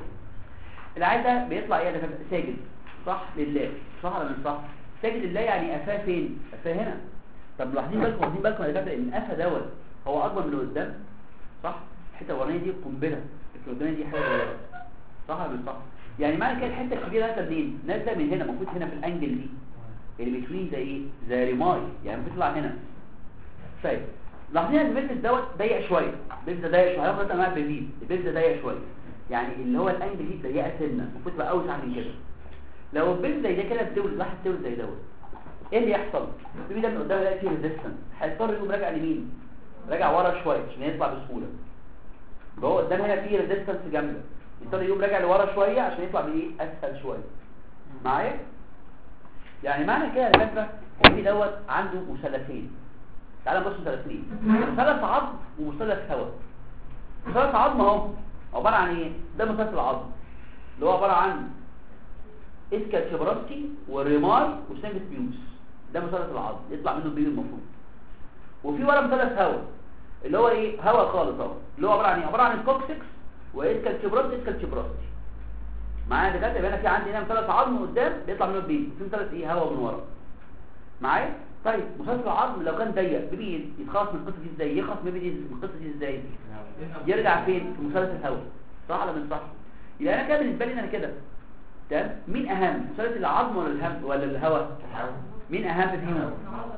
العيل ده بيطلع ايه يا دكاتره ساجد صح لله صح ولا مش صح ساجد لله يعني قفاه فين قفاه هنا طب لاحظين بالكم واخدين بالكم يا دكاتره ان قفا دوت هو اكبر من اللي قدام صح الحته الاولانيه دي قنبله اللي قدامي دي حاجه صغيره صح ولا مش صح يعني معنى كده الحته الكبيره نازله منين نازله من هنا المفروض هنا في الانجل دي اللي بتوين زي ايه زي ريماي يعني بتطلع هنا طيب لاحظين ان البيلز دوت ضيق شويه البيلز ده ضيق شويه هاخد انواع البيلز البيلز ده ضيق شويه يعني اللي هو الانجل دي ضيقه سنه المفروض تبقى اوسع من كده لو البيلز زي ده كده بتولد واحد تولد زي دوت ايه اللي يحصل البيبي ده من قدام يلاقي فيه ريزيستنس هيضطر يقوم راجع لمين راجع ورا شويه عشان يطلع بسهوله يبقى هو قدام هنا فيه ريزيستنس جامده يضطر يقوم راجع لورا شويه عشان يطلع بايه اسهل شويه معايا يعني معنى كده يا دكاتره البيبي دوت عنده مثلثين تعال نبص مثلثين مثلث عظم ومثلث هواء مثلث عظم اهو عباره عن ايه ده مثلث العظم اللي هو عباره عن اسكال شبراستي وريماي وسامس بيوس ده مثلث العظم يطلع منه البيبي المفروض وفي ورا مثلث هواء اللي هو ايه هواء خالص اهو اللي هو عباره عن ايه عباره عن الكوكسكس واسكال شبراستي اسكال شبراستي معايا يا دكاتره يبقى انا في عندي هنا مثلث عظم قدام بيطلع منه البيبي في مثلث ايه هواء من ورا معايا طيب مثلث العظم لو كان ضيق بيبي يتخلص من القصه دي ازاي يخلص من بيبي من القصه دي ازاي يرجع فين في مثلث الهواء صح ولا مش صح يبقى انا كده بالنسبه لي انا كده تمام مين اهم مثلث العظم ولا الهم ولا الهواء مين اهم فيهم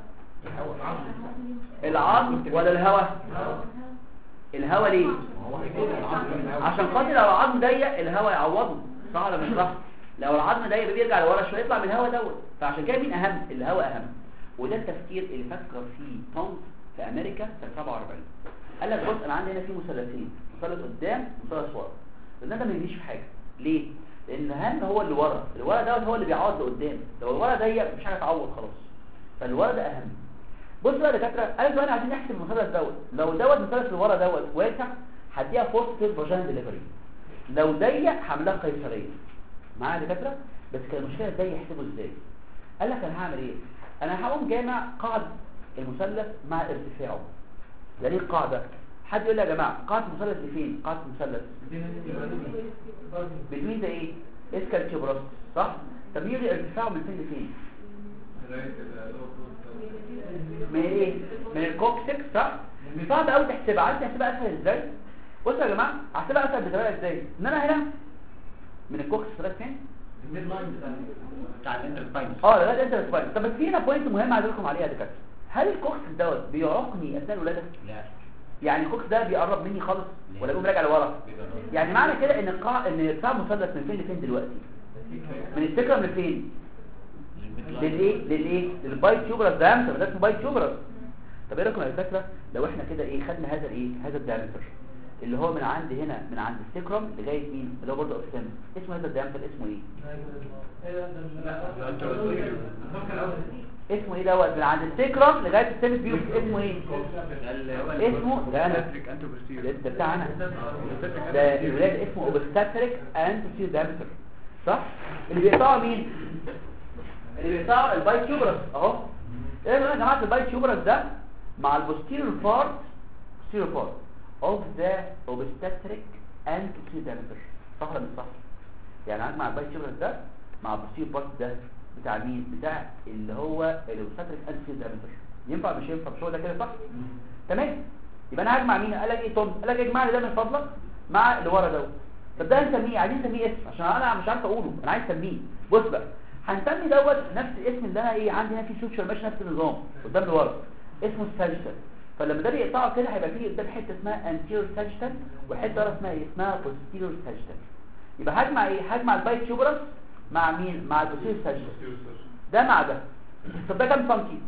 العظم ولا الهواء الهواء ليه عشان خاطر لو العظم ضيق الهواء يعوضه صح ولا مش صح لو العظم ده يبقى بيرجع لورا شويه يطلع من الهواء دوت فعشان كده مين اهم الهواء اهم وده التفكير اللي فكر فيه تومز في امريكا سنه 47 قال لك بص انا عندي هنا في مثلثين مثلث قدام ومثلث ورا لان ده ما يجيش في حاجه ليه لان اهم هو اللي ورا اللي ورا دوت هو اللي بيعوض لقدام لو الورا ضيق مش حاجه تعوض خلاص فالورا ده اهم بص بقى يا دكاتره قالوا دلوقتي عايزين نحسب المثلث دوت لو دوت المثلث اللي ورا دوت واسع هديها فورس في فاجين ديليفري لو ضيق هعملها قيصريه معايا يا دكاتره بس كان المشكله ازاي يحسبوا ازاي قال لك انا هعمل ايه انا هقوم جامع قاعد المثلث مع ارتفاعه يعني ايه القاعده حد يقول لي يا جماعه قاعده المثلث دي فين قاعده المثلث بتوين ده ايه اسكال كيبروس صح طب يجي ارتفاعه من فين لفين من ايه من الكوكسكس صح صعب قوي تحسبها عايز تحسبها اسهل ازاي بصوا يا جماعه هحسبها اسهل بطريقه ازاي ان انا هنا من الكوكسكس لغايه فين بتاع الانترسباينس اه لغايه انت سباين طب بس في هنا بوينت مهم عايز لكم عليها يا دكاتره هل الكوكسكس دوت بيعوقني اثناء الولاده لا يعني الكوكس ده بيقرب مني خالص ولا بيقوم راجع لورا يعني معنى كده ان القاع ان ارتفاع مثلث من فين لفين دلوقتي من السكرم لفين للايه للايه للباي تيوبرس دايمتر ده اسمه باي تيوبرس طب ايه رايكم يا دكاتره لو احنا كده ايه خدنا هذا الايه هذا الدايمتر اللي هو من عند هنا من عند السكرم لغايه مين اللي هو برضه اوكسيم اسمه هذا الدايمتر اسمه ايه اسمه ايه دوت من عند السكرم لغايه السيمس بيوس اسمه ايه اسمه ده انا ده ده بتاعنا ده الولاد اسمه اوبستاتريك اند دايمتر صح اللي بيقطعه مين اللي بيقطعه الباي تيوبرس اهو ايه يا جماعه الباي تيوبرس ده مع البوستيريور بارت posterior part of the obstetric and diameter صح ولا مش صح يعني هجمع الباي تيوبرس ده مع البوستيريور بارت ده بتاع مين بتاع اللي هو الاوبستاتريك اند دايمتر ينفع مش ينفع مش هو ده كده صح تمام يبقى انا هجمع مين قال لك ايه توم قال لك اجمع لي ده من فضلك مع اللي ورا دوت طب ده هنسميه عايزين نسميه اسم عشان انا مش عارف اقوله انا عايز اسميه بص بقى هنسمي دوت نفس الاسم اللي انا ايه عندي هنا في سوتشر ماشي نفس النظام قدام لورا اسمه الساجيتال فلما ده يقطعه كده هيبقى فيه قدام حته اسمها انتيريور ساجيتال وحته ورا اسمها ايه اسمها بوستيريور ساجيتال يبقى هجمع ايه هجمع البايت تيوبرس مع مين مع البوستيريور ساجيتال ده مع ده طب ده كام سنتي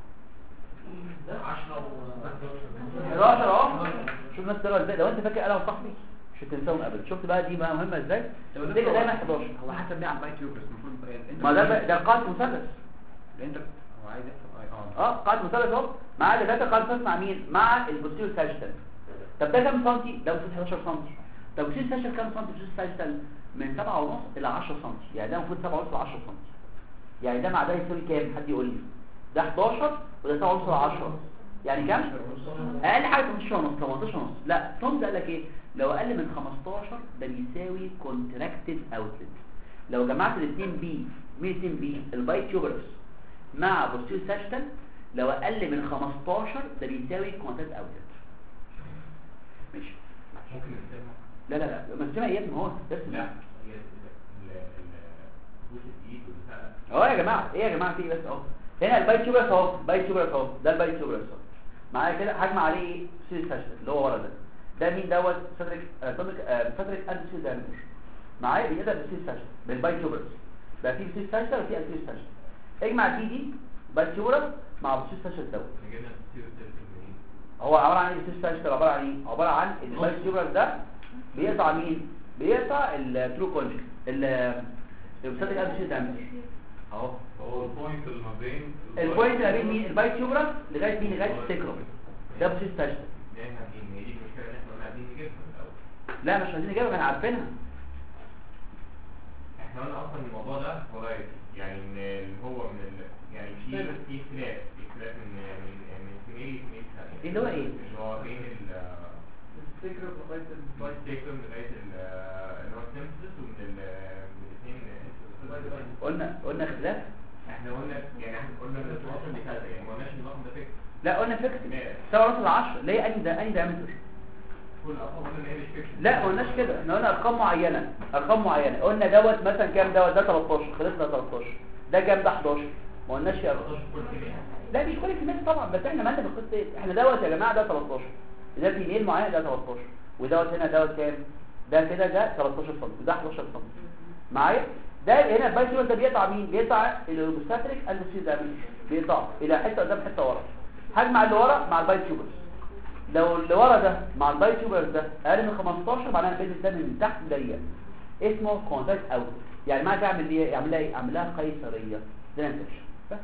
11 اهو شوف الناس طلعوا ازاي لو انت فاكر انا وصاحبي مش هتنساهم ابدا شفت بقى دي بقى مهمه ازاي دي دايما 11 هو حسب ليه على الباي تيوبرس المفروض ما ده بقى- ده قاعده مثلث الانتر هو عايز يحسب اه اه قاعده مثلث اهو مع ده ده قاعده مثلث مع مين مع البوستيريور ساجيتال طب ده كام سنتي ده المفروض 11 سنتي طب البوستيريور ساجيتال كام سنتي البوستيريور ساجيتال من 7 ونص الى 10 سنتي يعني ده المفروض 7 ونص ل 10 سنتي يعني ده مع ده يساوي كام حد يقول لي ده 11 وده 7 ونص ل 10 يعني كام اقل حاجه 18 ونص 18 ونص لا تومز قال لك ايه لو اقل من 15 ده بيساوي كونتراكتد اوتلت لو جمعت الاثنين بي مين الاثنين بي الباي تيوبرس مع بوستير ساجيتال لو اقل من 15 ده بيساوي كونتراكتد اوتلت ماشي ممكن نستخدمها لا لا لا ما تسمع يا ابني هو بس لا هي ال- ال- بوس الايد والبتاع اهو يا جماعه ايه يا جماعه في إيه بس اهو هنا الباي تيوبرس اهو باي تيوبرس اهو ده الباي تيوبرس اهو معايا كده هجمع عليه ايه سيل ساشتل اللي هو ورا ده ده مين دوت صدرك صدرك صدرك اند سيل دايمتر معايا بيبدا بالسيل ساشتل بالباي تيوبرس بقى في سيل ساشتل وفي انتيل ساشتل اجمع دي دي باي تيوبرس مع السيل ساشتل دوت احنا جبنا كتير تلك منين هو عباره عن ايه السيل ساشتل عباره عن ايه عباره عن الباي تيوبرس ده بيقطع مين بيقطع الترو كونجكت الصدرك اند سيل دايمتر اهو هو البوينت اللي ما بين البوينت ما بين مين الباي تيوبرس لغايه مين لغايه السكرم ده بسيط ساشتل احنا عايزين هي دي المشكله ان احنا قلنا عايزين نجيبها من الاول لا مش عايزين نجيبها احنا عارفينها احنا قلنا اصلا الموضوع ده قريب يعني ان اللي هو من ال... يعني في في اختلاف في اختلاف من من من سنين لسنين ثانيه اللي هو ايه؟ اللي هو بين ال الفكرة لغاية الباي السيكتوم لغايه ال- اللي هو السيمبسس ومن ال من الاثنين قلنا قلنا اختلاف احنا قلنا يعني احنا قلنا ان التواصل بكذا يعني ما قلناش ان الرقم ده فيكس لا قلنا فيكس 7 ونص ل 10 ليه انهي ده انهي دايمتر كل الارقام قلنا ان هي مش فيكس لا ما قلناش كده احنا قلنا ارقام معينه ارقام معينه قلنا دوت مثلا كام دوت ده 13 خلصنا 13 ده كام ده 11 ما قلناش يا 13 كل كمية لا مش كل الكميات طبعا بس احنا مالنا بالقصه ايه احنا دوت يا جماعه ده 13 ده في ميل معين ده 13 ودوت هنا دوت كام ده كده ده 13 سم وده 11 سم معايا ده هنا البايتيوبرز ده بيقطع مين بيقطع الاوبستاتريك اندوسيزامي بيقطع الى حته قدام حته ورا هجمع اللي ورا مع البايتيوبرز لو اللي ورا ده مع البايتيوبرز ده اقل من 15 معناها البيزنس ده من تحت ضيق اسمه كونتاكت اوت يعني ما تعمل ايه يعمل لها ايه يعمل لها قيصريه ده انفكشن بس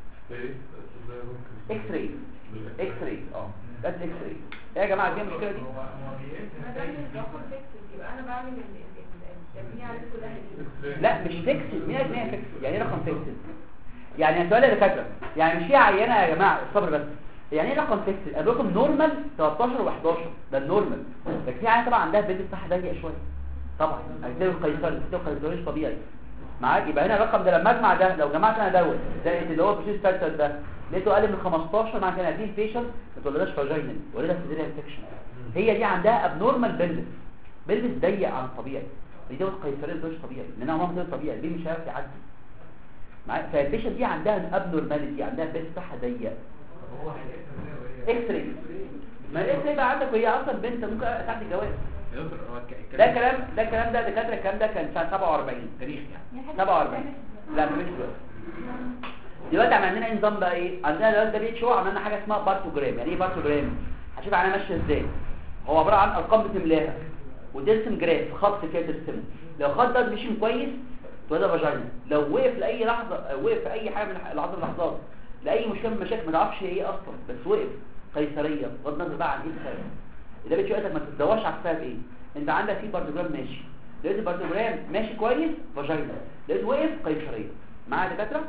اكس راي اكس راي اه ده الاكس راي ايه يا جماعه دي المشكله دي انا بعمل باخد فيكس يبقى انا بعمل ال- ال- ال- التجميع عليه كلها دي لا مش فيكس 100% فيكس يعني ايه رقم فيكس يعني السؤال اللي فاكره يعني مش في عينه يا جماعه الصبر بس يعني ايه رقم فيكس الرقم نورمال 13 و11 ده النورمال لكن في عينه طبعا عندها بيت صح ضيق شويه طبعا هتلاقي القيصري هتلاقي القيصري مش طبيعي معاك يبقى هنا الرقم ده لما اجمع ده لو جمعت انا دوت زائد اللي هو بروسيس فاكتور ده لقيته اقل من 15 معنى كده دي البيشنت ما تولدهاش فاجينال ولدها سيزيريان انفكشن هي دي عندها ابنورمال بلفس بلفس ضيق عن الطبيعي دي دوت قيصريه ده مش طبيعي لانها عمرها ما طبيعي ليه مش عارف يعدي معايا فالبيشنت دي عندها ابنورماليتي عندها بيت صح ضيق اكس راي ما الاكس راي بقى عندك وهي اصلا بنت ممكن تعدي الجواز يا دكتور هو الك- ده الكلام كلام ده كلام ده دكاتره الكلام ده كان سنه 47 تاريخ يعني 47 لا مش دلوقتي دلوقتي عم عندنا ايه نظام بقى ايه عندنا دلوقتي ده بيت شو عملنا حاجه اسمها بارتوجرام يعني ايه بارتوجرام هشوف انا ماشيه ازاي هو عباره عن ارقام بتملاها وترسم جراف خط كده ترسمه لو الخط ده مشي كويس تبقى ده فاجينا لو وقف لاي لحظه أو وقف في اي حاجه من اللحظات اللحظات لاي مشكله من المشاكل ما تعرفش هي ايه اصلا بس وقف قيصريه بغض النظر بقى عن ايه السبب ده بيت شو قالك ما تدورش على السبب ايه انت عندك في بارتوجرام ماشي لقيت البارتوجرام ماشي كويس فاجينا لقيت وقف قيصريه معايا دكاتره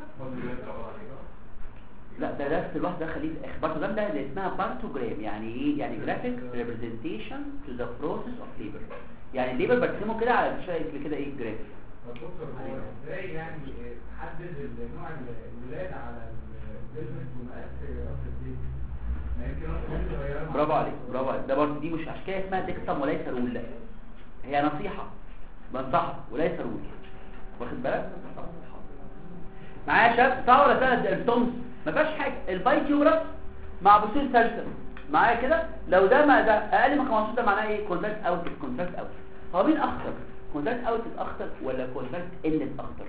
لا ده درس الواحد ده خليه في الاخر بارتوجرام ده اللي اسمها بارتوجرام يعني ايه يعني جرافيك ريبريزنتيشن تو ذا بروسيس اوف ليبر يعني الليبر برسمه كده على شكل كده ايه جرافيك دكتور هو ازاي يعني حدد نوع الولادة على البيزنس ومقاس راس البيت ما يمكن راس البيت صغيرة برافو عليك برافو عليك ده برضه دي مش عشان كده اسمها ديكتم وليس رول لا هي نصيحة بنصحك وليس رول واخد بالك معايا يا شباب صح ولا سهل التومز ما فيهاش حاجه البايتيوبرس مع بصير ثالثه معايا كده لو ده ما ده اقل من 15 ده معناه ايه كونتاكت اوت كونتاكت اوت هو مين اخطر كونتاكت اوت الاخطر ولا كونتاكت ان الاخطر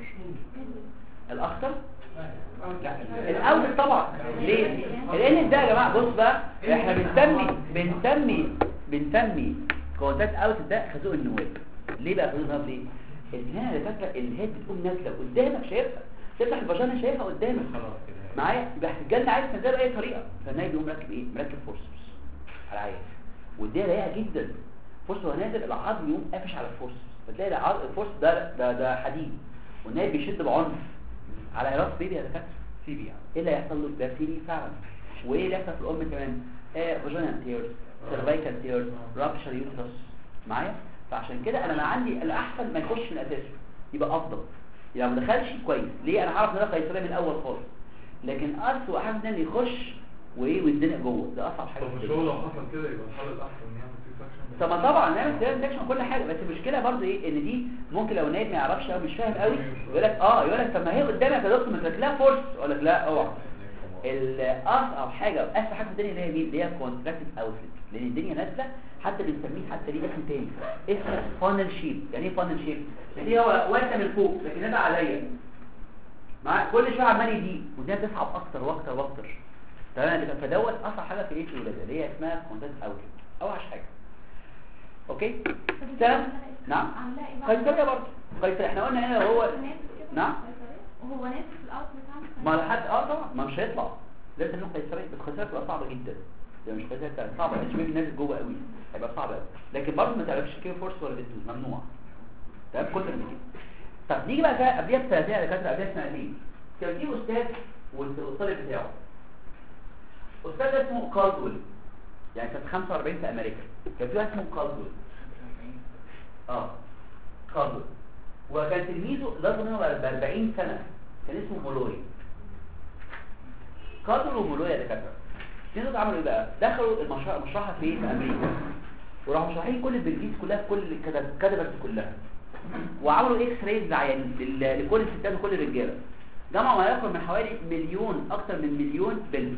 الاخطر الاول طبعا ليه لان ده يا جماعه بص بقى احنا بنسمي بنسمي بنسمي كونتاكت اوت ده خازوق النواب ليه بقى خازوق النواب ليه الهنا اللي فاكره الهيد بتقوم نازله قدامك شايفها تفتح الفاجانا شايفها قدامك خلاص كده معايا يبقى الجنة عايز تنزل باي طريقه فالناي بيقوم مركب ايه مركب فورسبس على عيان والدنيا ضيقه جدا فورس وهو نازل العظم يقوم قافش على الفورس فتلاقي العظم الفورس ده ده ده حديد والناي بيشد بعنف على راس بيبي يا دكاتره سيبي يعني ايه اللي هيحصل له ده سيبي فعلا وايه اللي هيحصل في الام كمان آه فاجينا تيرز سيرفايكال تيرز رابشر يوترس معايا فعشان كده انا ما عندي الاحسن ما يخش من اساسه يبقى افضل يعني ما دخلش كويس ليه انا عارف ان ده قيصريه من الاول خالص لكن اسوء حاجه ان يخش وايه ويتزنق جوه ده اصعب حاجه طب في مش الدنيا. هو لو حصل كده يبقى الحل الأحسن نعمل سي سكشن طب ما طبعا نعمل سيرم سكشن كل حاجه بس المشكله برضه ايه ان دي ممكن لو نايم ما يعرفش او مش فاهم قوي يقول لك اه يقول لك طب ما هي قدامك يا دكتور ما تلاقي فورس اقول لك لا اوعى الاصعب حاجه واسهل حاجه في الدنيا اللي هي مين اللي هي كونتراكتد اوتلت لان الدنيا نازله حتى بنسميه حتى ليه اسم تاني اسمه فانل شيب يعني ايه فانل شيب دي هو واسع من فوق لكن ده عليا مع كل شويه عمال يضيق ودي تصعب اكتر واكتر واكتر تمام كده فدوت اصعب حاجه في ايه في الولاده اللي هي اسمها كونتراكتد اوتلت اوحش حاجه اوكي تمام نعم قيصريه برضه قيصريه احنا قلنا هنا هو نعم وهو نازل في الارض بتاعنا ما لحد اه طبعا ما مش هيطلع لازم نروح قيصريه بس قيصريه بتبقى صعبه جدا ده مش قيصريه بتاعت صعبه مش بيبي نازل جوه قوي هيبقى صعب قوي لكن برضه ما تعرفش كيف فورس ولا بتدوز ممنوع تمام كل من كده طب نيجي بقى كده قبلها بسنتين يا دكاتره قبلها بسنتين كان في استاذ والطالب بتاعه استاذ اسمه كالدول يعني كانت 45 في امريكا كان في واحد اسمه كالدول اه كالدول وكان تلميذه لدرجه ان هو ب 40 سنه كان اسمه مولوي كالدول ومولوي يا دكاتره الاثنين دول عملوا ايه بقى دخلوا المشرحه المشرحه في في امريكا وراحوا مشرحين كل البلجيز كلها في كل الكادبرز كلها وعملوا اكس رايز لعيان لل- لكل الستات وكل الرجاله جمعوا ما يقرب من حوالي مليون اكتر من مليون بنت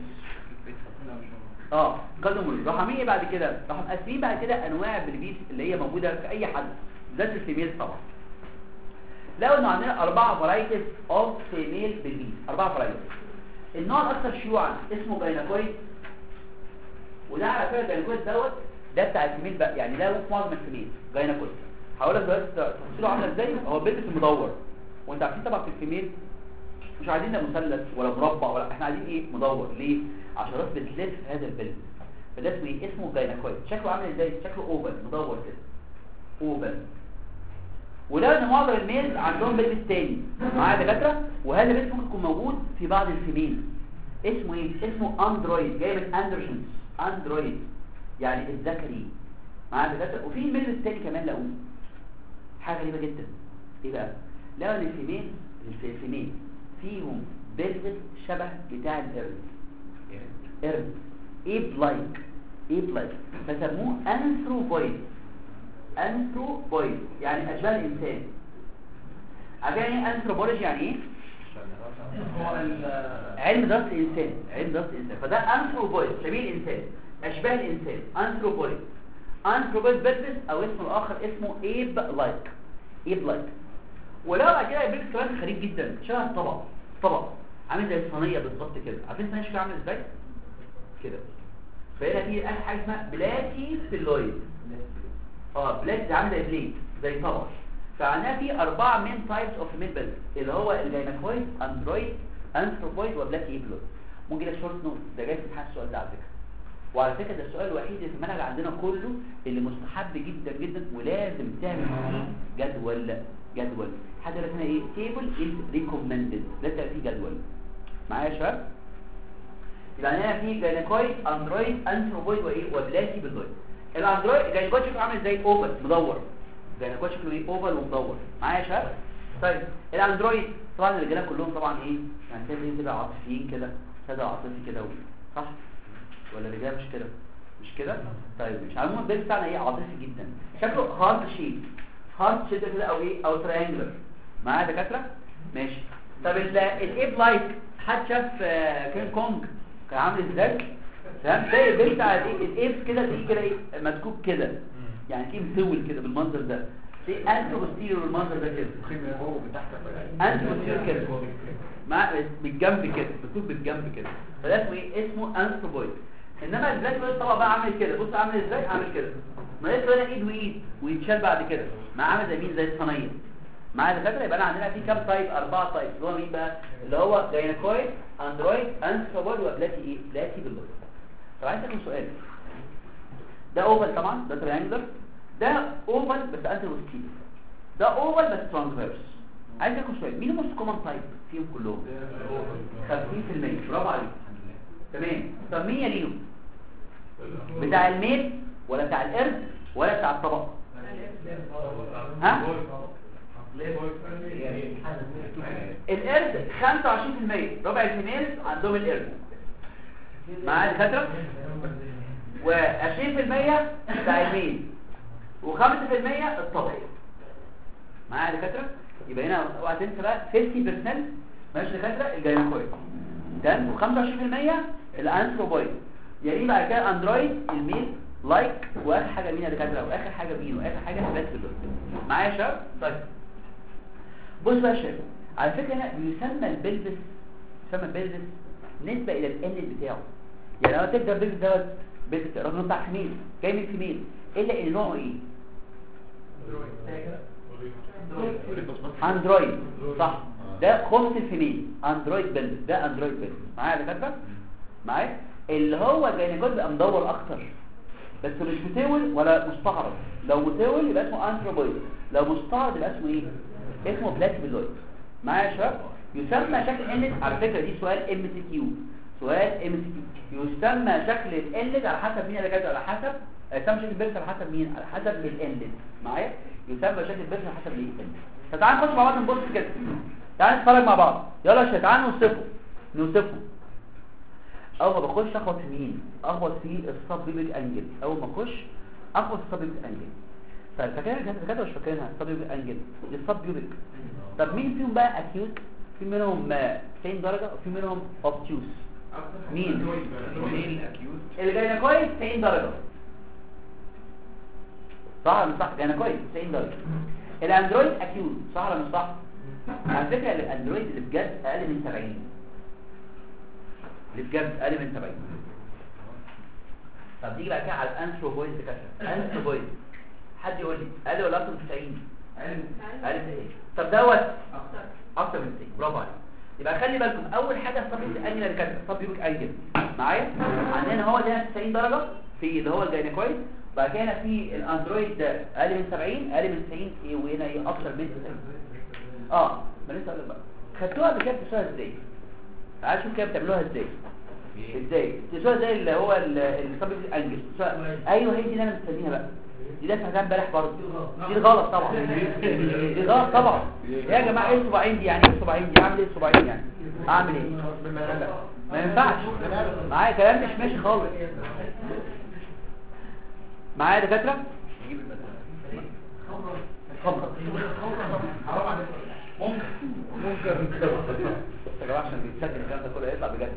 اه قدموا له راحوا عاملين ايه بعد كده راحوا مقسمين بعد كده انواع البلبيس اللي هي موجوده في اي حد ذات الفيميل طبعا لقوا انه عندنا اربعه فرايتيز اوف فيميل بيبيز اربعه فرايتيز النوع الاكثر شيوعا اسمه جايناكويد وده على فكره الجايناكويد دوت ده بتاع الفيميل بقى يعني ده في معظم الفيميل جايناكويد هقول لك دلوقتي تفصيله عامله ازاي هو بيلبس مدور وانت عارفين طبعا في الفيميل مش عايزين ده مثلث ولا مربع ولا احنا عايزين ايه مدور ليه عشان راس بتلف هذا البلد فده اسمه ايه اسمه جايناكويد شكله عامل ازاي شكله اوفل مدور كده اوفل وده ان معظم الميل عندهم بيلبس تاني معايا دكاتره وهذا البيلبس ممكن يكون موجود في بعض الفيميل اسمه ايه اسمه اندرويد جاي من اندروجينز اندرويد يعني الذكري معايا دكاتره وفي ميل تاني كمان لقوه حاجه غريبه جدا ايه بقى لقوا ان الفيميل الفيميل فيهم بيلبس شبه بتاع القرد قرد ايب لايك ايب لايك فسموه انثروبويد انثروبويد يعني اشباه الانسان عارفين ايه انثروبولوجي يعني ايه علم دراسه الانسان علم دراسه الانسان فده انثروبويد شبيه الانسان اشباه الانسان انثروبويد انثروبويد بيلبس او اسمه الاخر اسمه ايب لايك ايب لايك ولو بعد كده بيلبس كمان غريب جدا شبه الطبق طبق عامل زي الصينيه بالظبط كده عارفين الصينيه شكلها عامل ازاي كده فهنا في اخر حاجه اسمها بلاتي سيلويد اه بلاتي دي عامله زي بليت زي طبق فعندنا في اربعه مين تايبس اوف ميل بيلز اللي هو الجايناكويد اندرويد انثروبويد وبلاتي ايبلويد ممكن لك شورت نوت ده جاي في امتحان السؤال ده على فكره وعلى فكره ده السؤال الوحيد اللي في المنهج عندنا كله اللي مستحب جدا جدا ولازم تعمل فيه جدول جدول حد يقول لك هنا ايه تيبل از ريكومندد لازم تعمل فيه جدول معايا يا شباب يبقى هنا في جايناكويد اندرويد انثروبويد وايه وبلاتي بالدويد الاندرويد الجايناكويد شكله عامل زي اوفل مدور الجايناكويد شكله ايه اوفل ومدور معايا يا شباب طيب الاندرويد طبعا الرجاله كلهم طبعا ايه يعني تلاقي كده عاطفيين كده كده عاطفي كده صح ولا الرجاله مش كده مش كده طيب مش عموما البيت بتاعنا ايه عاطفي جدا شكله هارد شيب هارد شيب كده او ايه او تريانجلر معايا دكاتره ماشي طب الايب لايك حد شاف آه، كينج كونج كان عامل ازاي تمام زي البيت بتاع الايه الايب كده تيجي كده ايه مسكوك كده يعني تيجي مسول كده بالمنظر ده في انتو بوستيريور بالمنظر ده كده انتو بوستيريور كده مع بالجنب كده بتكون بالجنب كده فده اسمه ايه اسمه انثروبويد انما البلاك بويد طبعا بقى عامل كده بص عامل ازاي عامل كده ما يدخل هنا ايد وايد ويتشال بعد كده مع عامل زي مين زي الصينيه معايا دكاتره يبقى انا عندنا في كام تايب اربعه تايب اللي هو مين بقى اللي هو جاينكويد اندرويد انثروبويد وبلاتي ايه بلاتي بالبويد طب عايز اسالكم سؤال ده اوفل طبعا ده تريانجلر ده اوفل بس انتروستيل ده اوفل بس ترانسفيرس عايز اسالكم سؤال مين الموست كومن تايب فيهم كلهم 50% برافو عليك تمام طب مين يليهم بتاع الميل ولا بتاع القرد ولا بتاع الطبق ها القرد 25% ربع الفيميل عندهم القرد معايا الدكاتره و20% بتاع الميل و5% الطبق معايا دكاتره يبقى هنا اوعى تنسى بقى 50% ماشي دكاتره الجاينكويد تمام و25% الانثروبويد يعني بعد كده اندرويد الميل لايك واخر حاجه مين يا دكاتره واخر حاجه مين واخر حاجه بس معايا يا شباب طيب بص بقى يا شباب على فكره هنا بيسمى البلبس يسمى البلبس نسبه الى ال بتاعه يعني لو تبدا البلبس دوت بلبس رغم انه بتاع فيميل جاي من فيميل الا ان نوعه ايه اندرويد صح ده خمس الفيميل اندرويد بلبس ده اندرويد بلبس معايا يا دكاتره معايا اللي هو الجاينيكويد بيبقى مدور اكتر بس مش متول ولا مستعرض لو متول يبقى اسمه انثروبويد لو مستعرض يبقى اسمه ايه اسمه بلاتيبلويد معايا يا شباب يسمى شكل الانلت على فكره دي سؤال ام سي كيو سؤال ام سي كيو يسمى شكل الانلت على حسب مين اللي كاتب على حسب يسمى شكل البرس على حسب مين على حسب الانلت معايا يسمى شكل البرس على حسب الايه فتعال نخش مع بعض نبص كده تعال نتفرج مع بعض يلا يا شباب تعال نوصفه نوصفه اول ما بخش اخبط في مين اخبط في الصب بيبك انجل اول ما اخش اخبط في الصب بيبك انجل طيب فاكرين الدكاتره مش فاكرينها الصب بيبك انجل دي الصب بيبك طب مين فيهم بقى اكيوت في منهم 90 درجه وفي منهم اوبتيوس مين اللي جاينا كويس 90 درجه صح ولا مش صح جاينا كويس 90 درجه الاندرويد اكيوت صح ولا مش صح على فكره الاندرويد اللي بجد اقل من 70 اللي بجد اقل من 70 طب نيجي بعد كده على الانثروبويد كده انثروبويد حد يقول لي اقل ولا اكتر من 90 اقل من 90 طب دوت اكتر من 90 برافو عليك يبقى خلي بالكم اول حاجه الصبيوك انجل اللي كانت الصبيوك انجل معايا عندنا هو ده 90 درجه في اللي هو الجاينكويد بعد كده هنا في الاندرويد ده اقل من 70 اقل من 90 إيه وهنا ايه اكتر من 90 اه ما لسه اقول لك بقى خدتوها قبل كده بتشتغل ازاي تعال شوف كده بتعملوها ازاي ازاي تسوى زي اللي هو الصبي الانجل ايوه هي دي اللي انا مستنيها بقى دي ده فهمتها امبارح برضه دي غلط طبعا دي غلط طبعا يا جماعه ايه الصباعين دي يعني ايه الصباعين دي اعمل ايه الصباعين يعني اعمل ايه ما ينفعش معايا كلام مش ماشي خالص معايا دكاتره خبره ممكن ممكن يا جماعه عشان بيتسجل الكلام ده كله يطلع بجد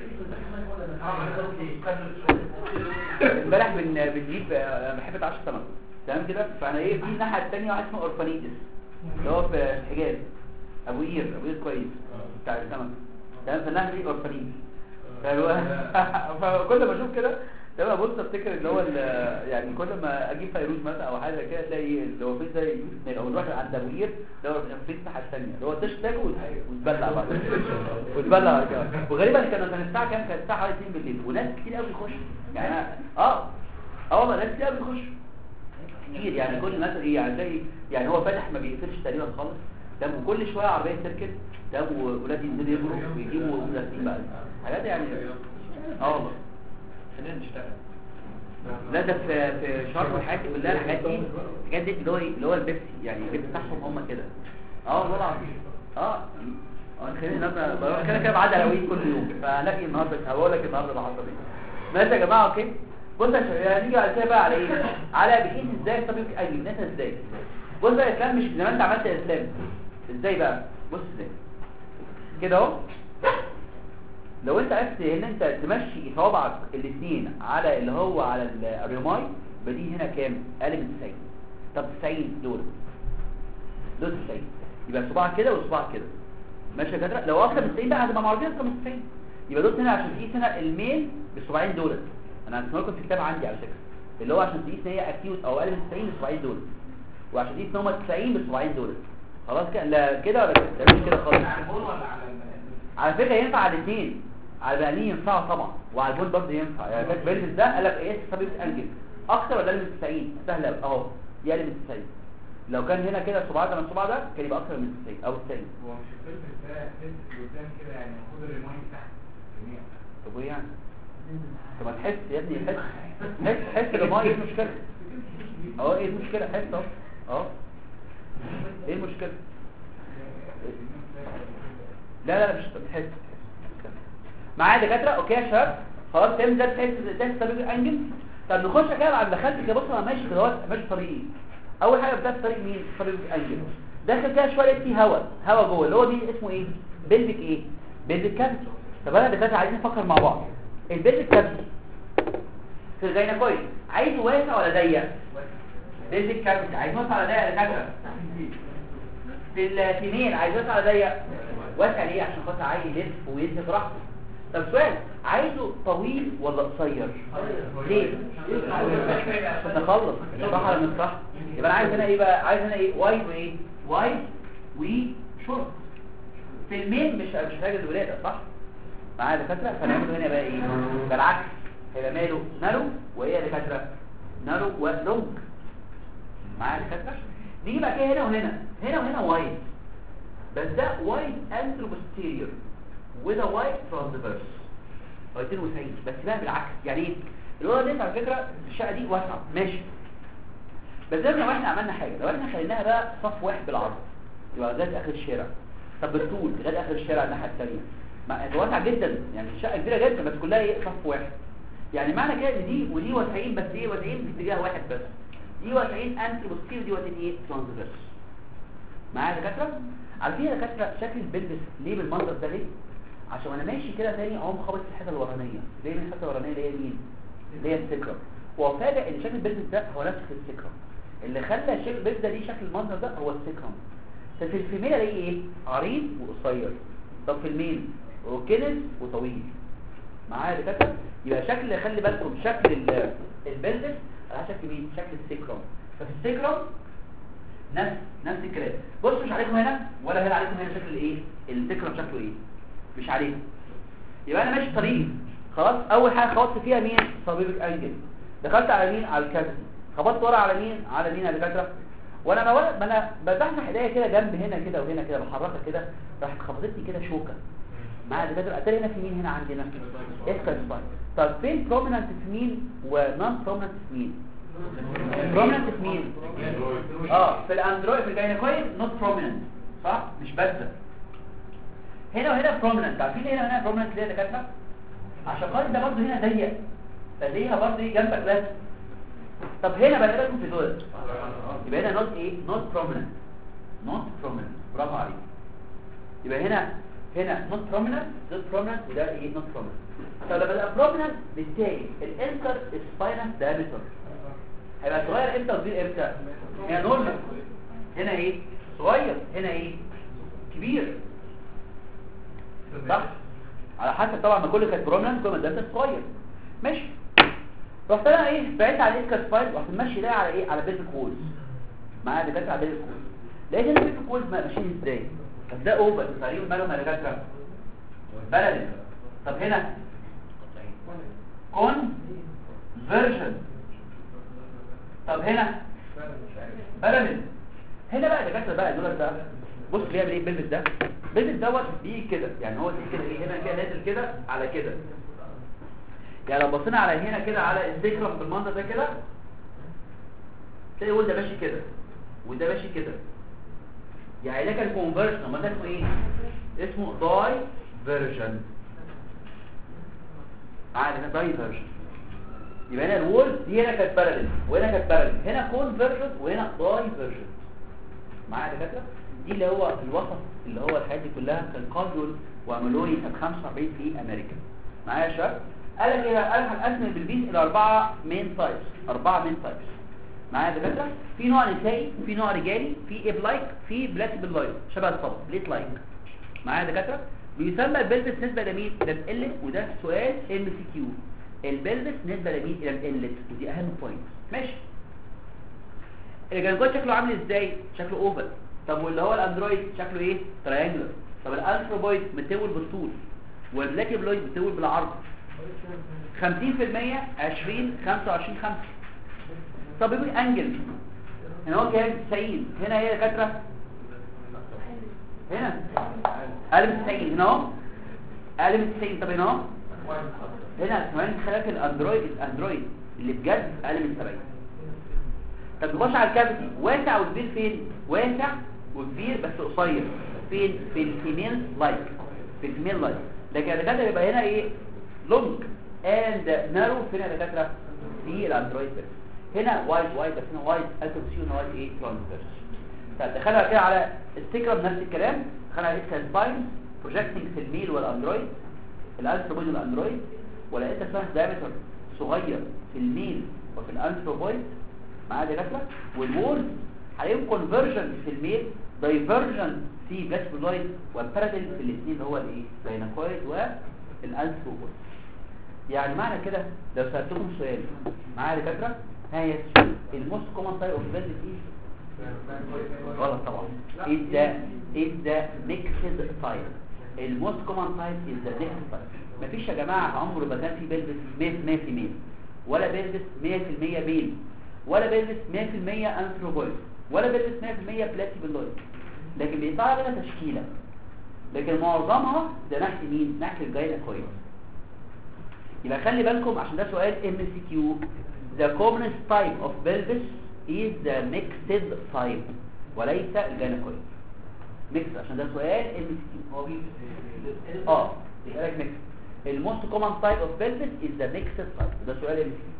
امبارح بن بنجيب انا بحب اتعشى سمك تمام كده فانا ايه في الناحيه الثانيه واحد اسمه اورفانيتس اللي هو في الحجاز ابو قير ابو قير كويس بتاع السمك تمام فالناحيه دي اورفانيتس فكل ما اشوف كده تمام ابص افتكر اللي هو يعني كل ما اجيب فيروز مثلا او حاجه كده تلاقي اللي هو في زي لو نروح عند ابو قير اللي هو في الناحيه الثانيه اللي هو تش تاكل وتبلع بعد وتبلع بعد كده وغالبا كان كان الساعه كام كانت الساعه حوالي 2 بالليل وناس كتير قوي بيخشوا يعني أنا- اه اه والله ناس كتير قوي بيخشوا كتير يعني كل مثلا ايه يعني زي يعني هو فاتح ما بيقفلش تقريبا خالص تمام وكل شويه عربيه تركب تمام واولاد ينزلوا يجروا ويجيبوا مدرسين بقى حاجات يعني اه والله خلينا نشتغل لا ده في في شرم والحاجات دي كلها الحاجات دي الحاجات دي اللي هو ايه اللي هو البيبسي يعني البيبسي بتاعهم هم كده اه والله العظيم اه اه خلينا النهارده بروح كده كده بعد هلاوي كل يوم فهلاقي النهارده هقول لك النهارده اللي حصل ايه ماشي يا جماعه اوكي بص يا شباب هنيجي على كده بقى على ايه على بقيس ازاي الطبيب قال الناس ازاي بص بقى يا اسلام مش زي ما انت عملت يا اسلام ازاي بقى بص ازاي كده اهو لو انت عرفت ان انت تمشي صوابعك الاثنين على اللي هو على ال- الرماي بدي هنا كام اقل من 90 طب 90 دول دول 90 يبقى صباعك كده وصباعك كده ماشي يا جدع لو اكتر من 90 بقى هتبقى معروضين اكتر من 90 يبقى دول هنا عشان تقيس هنا الميل بالصباعين دول انا هسمع لكم في الكتاب عندي على فكره اللي هو عشان تقيس ان هي اكيوت او اقل من 90 بالصباعين دول وعشان تقيس ان هم 90 بالصباعين دول خلاص كده لا كده ولا كده ده مش كده خالص على البول ولا على ال- على فكرة ينفع على الاثنين على البقالين ينفعوا طبعا وعلى البول برضه ينفع يعني فاكر بيلبس ده قال لك ايه سبب انجل اكتر ولا اقل من 90 سهله أوي. اهو دي اقل من 90 لو كان هنا كده الصباع ده من الصباع ده كان يبقى اكتر من 90 او 90 هو مش الفيلم ده حس قدام كده يعني المفروض الريماين تحت جميع طب وايه يعني طب ما تحس يا ابني حس حس حس لما ايه المشكله اهو ايه المشكله حس اهو اهو ايه المشكله لا لا مش تحس معايا دكاتره اوكي يا شباب خلاص تم ده تحس ده طريق انجل طب نخش كده بعد ما دخلت كده بص انا ماشي كده اهوت ماشي طريقي اول حاجه بدات طريق مين طريق انجل داخل كده شويه فيه هواء هواء جوه اللي هو دي اسمه ايه بلفيك ايه بلفيك كافيتي طب انا دكاتره عايزين نفكر مع بعض البلفيك كافيتي في الجينكويد عايزه واسع ولا ضيق بلفيك كافيتي عايز واسع ولا ضيق يا دكاتره في الفيميل عايز واسع ولا ضيق واسع ليه عشان خاطر عايز يلف ويلف براحته طب سؤال عايزه طويل ولا قصير ليه عشان نخلص صح ولا مش صح يبقى انا عايز هنا ايه بقى عايز هنا ايه وايد وايه وايد وشورت في الميل مش مش حاجه الولاده صح معايا دكاتره فنعمل هنا بقى ايه بالعكس هيبقى ماله نارو وايه يا دكاتره نارو ولونج معايا دكاتره نيجي بقى كده هنا وهنا هنا وهنا وايد بس ده وايد انترو بوستيريور وده وايد ترانسفيرس 290 بس بقى بالعكس يعني ايه الوضع دي على فكره الشقه دي واسعه ماشي بس ده لو احنا عملنا حاجه لو احنا خليناها بقى صف واحد بالعرض يبقى لغايه اخر الشارع طب بالطول لغايه اخر الشارع الناحيه الثانيه ما ده واسعه جدا يعني الشقه كبيره جدا بس كلها ايه صف واحد يعني معنى كده ان دي ودي واسعين بس ايه واسعين في اتجاه واحد بس دي واسعين انتي بوستيريور دي واسعين ايه ترانسفيرس معايا يا دكاتره عارفين يا دكاتره شكل البلبس ليه بالمنظر ده ليه عشان وانا ماشي كده تاني اقوم خابط في الحته الورانيه ليه من الحته الورانيه اللي هي مين اللي هي السكرم هو فاجئ ان شكل البلبس ده هو نفس السكرم اللي خلى الشكل البيبي ده ليه شكل المنظر ده هو السكرم ففي الفيميل الاقي ايه عريض وقصير طب في الميل وكنس وطويل معايا يا دكاتره يبقى شكل خلي بالكم شكل ال- البلدس على شكل مين شكل السكرم ففي السكرم نفس نفس الكلام بصوا مش عليكم هنا ولا هنا عليكم هنا شكل الايه السكرم شكله ايه مش عليكم يبقى انا ماشي طريق خلاص اول حاجه خبطت فيها مين صبيبك انجل دخلت على مين على الكابتن خبطت ورا على مين على مين يا دكاتره وانا ما ما انا بفتح ايديا كده جنب هنا كده وهنا كده بحركها كده راحت خبطتني كده شوكه مع دكاتره اتاري هنا في مين هنا عندنا اسكال سباين طب فين بروميننت في مين ونون بروميننت في مين بروميننت في مين اه في الاندرويد في الجاينكويد نوت بروميننت صح مش بس هنا وهنا بروميننت عارفين هنا وهنا بروميننت ليه يا دكاتره عشان خاطر ده برضه هنا ضيق فليها برضه ايه جنبك بس طب هنا بقى ايه رايكم في دول يبقى هنا نوت ايه نوت بروميننت نوت بروميننت برافو عليك يبقى هنا هنا نوت بروميننت نوت بروميننت وده ايه نوت بروميننت طب لما يبقى بروميننت بالتالي الانتر سباينال دايمتر هيبقى صغير امتى وكبير امتى هنا نورمال هنا ايه صغير هنا ايه كبير صح على حسب طبعا ما كل كانت بروميننت كل ما الداتا صغير ماشي رحت انا ايه بعت على الاسكا سبايل رحت ماشي ده على ايه على بيزك وولز معايا دكاتره على بيزك وولز لقيت ان بيزك وولز ماشيين ازاي طب ده اوفر تقريبا مالهم يا دكاتره بلد طب هنا كون فيرجن طب هنا بلد هنا بقى يا دكاتره بقى دول ده بص بيعمل ايه البيلبس ده البيلبس دوت بيجي كده يعني هو دي كده ايه هنا كده نازل كده على كده يعني لو بصينا على هنا كده على الذكرى في المنظر ده كده تلاقي يقول ده ماشي كده وده ماشي كده يعني ده كان كونفرجن امال ده اسمه ايه اسمه داي فيرجن عادي ده داي فيرجن يبقى هنا الوول دي هنا كانت باراليل وهنا كانت باراليل هنا كونفرجن وهنا داي فيرجن معايا يا دكاتره دي اللي هو الوسط اللي هو الحاجات دي كلها كان كارديول وعملوه لي سنه 45 في امريكا معايا يا شباب قال لك ايه قال لك هنقسم البلبيس الى اربعه مين تايبس اربعه مين تايبس معايا يا دكاتره في نوع نسائي في نوع رجالي في ايب لايك في بلاتيبل لايك شبه الصبر بليت لايك معايا يا دكاتره بيسمى البلبس نسبه لمين الى الالت وده سؤال ام سي كيو البلبس نسبه لمين الى الالت ودي اهم بوينت ماشي الجنجوت شكله عامل ازاي شكله اوفل طب واللي هو الاندرويد شكله ايه تريانجلر طب الالفروبويد متول بالطول والبلاتيبلويد متول بالعرض 50% 20 25 5 طب يقول انجل هنا هو كام 90 هنا هي دكاتره هنا اقل من 90 هنا اهو اقل من 90 طب هنا اهو هنا كمان خلاك الاندرويد الاندرويد اللي بجد اقل من 70 طب نخش على الكافيتي واسع وكبير فين واسع وكبير بس قصير فين في الفيميل لايك في الفيميل لايك لكن الدكاتره يبقى هنا ايه لونج اند نارو فين يا دكاتره في الاندرويد بس هنا وايد وايد بس هنا وايد التوسيو هنا وايد ايه ترانسفيرس طب دخلنا كده على السكرم نفس الكلام دخلنا على اكسل سباين بروجكتنج في الميل والاندرويد الانثروبويد والاندرويد ولا انت ساينس دايمتر صغير في الميل وفي الانثروبويد معايا دكاتره والوولز هلاقيهم كونفرجن في الميل دايفرجن في بلاسبولايد والبارادل في الاثنين اللي هو الايه دايناكويد والانثروبويد يعني معنى كده لو سألتكم سؤال معايا دكاتره هي الموست كومن تايب اوف بلد ايه غلط طبعا is the is the mixed type الموست كومن تايب is the mixed type مفيش يا جماعه عمره ما كان في بلبس 100% في ميل ولا بلبس 100% بيل ولا بلبس 100% انثروبويد ولا بلبس 100% بلاتيبلويد لكن بيطلع لنا تشكيله لكن معظمها ده ناحيه مين ناحيه الجاينا كويس يبقى خلي بالكم عشان ده سؤال ام سي كيو the commonest type of pelvis is the mixed type وليس الجانكويد ميكس عشان ده سؤال ام سي كيو هو بي اه يبقى لك ميكس الموست كومن تايب اوف pelvis is the mixed type ده سؤال ام سي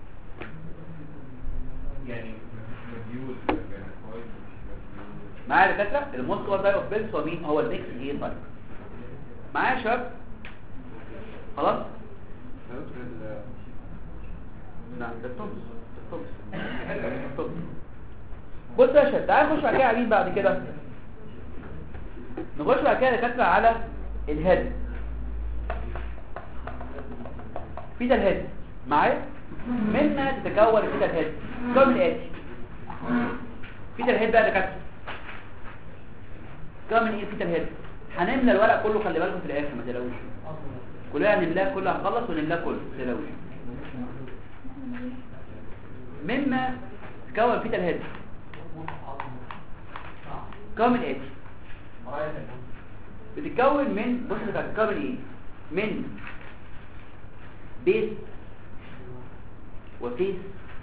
يعني مديول جانكويد معايا يا دكاتره الموست كومن تايب اوف pelvis هو مين هو الميكس ايه تايب معايا يا شباب خلاص نعم ده الطمس الطمس الطمس بص يا شباب تعال نخش بعد كده على مين بعد كده نخش بعد كده يا دكاتره على الهيد في ده الهيد معايا مما تتكون في ده الهيد كم الاتي في ده الهيد بقى يا دكاتره كم من ايه في ده الهيد هنملى الورق كله خلي بالكم في الاخر ما تقلقوش كلها هنملاه كله هنخلص ونملاه كله ما تقلقوش مما تكون في ده الهيد كم الاتي بتتكون من بص بتتكون من ايه من بيس وفيس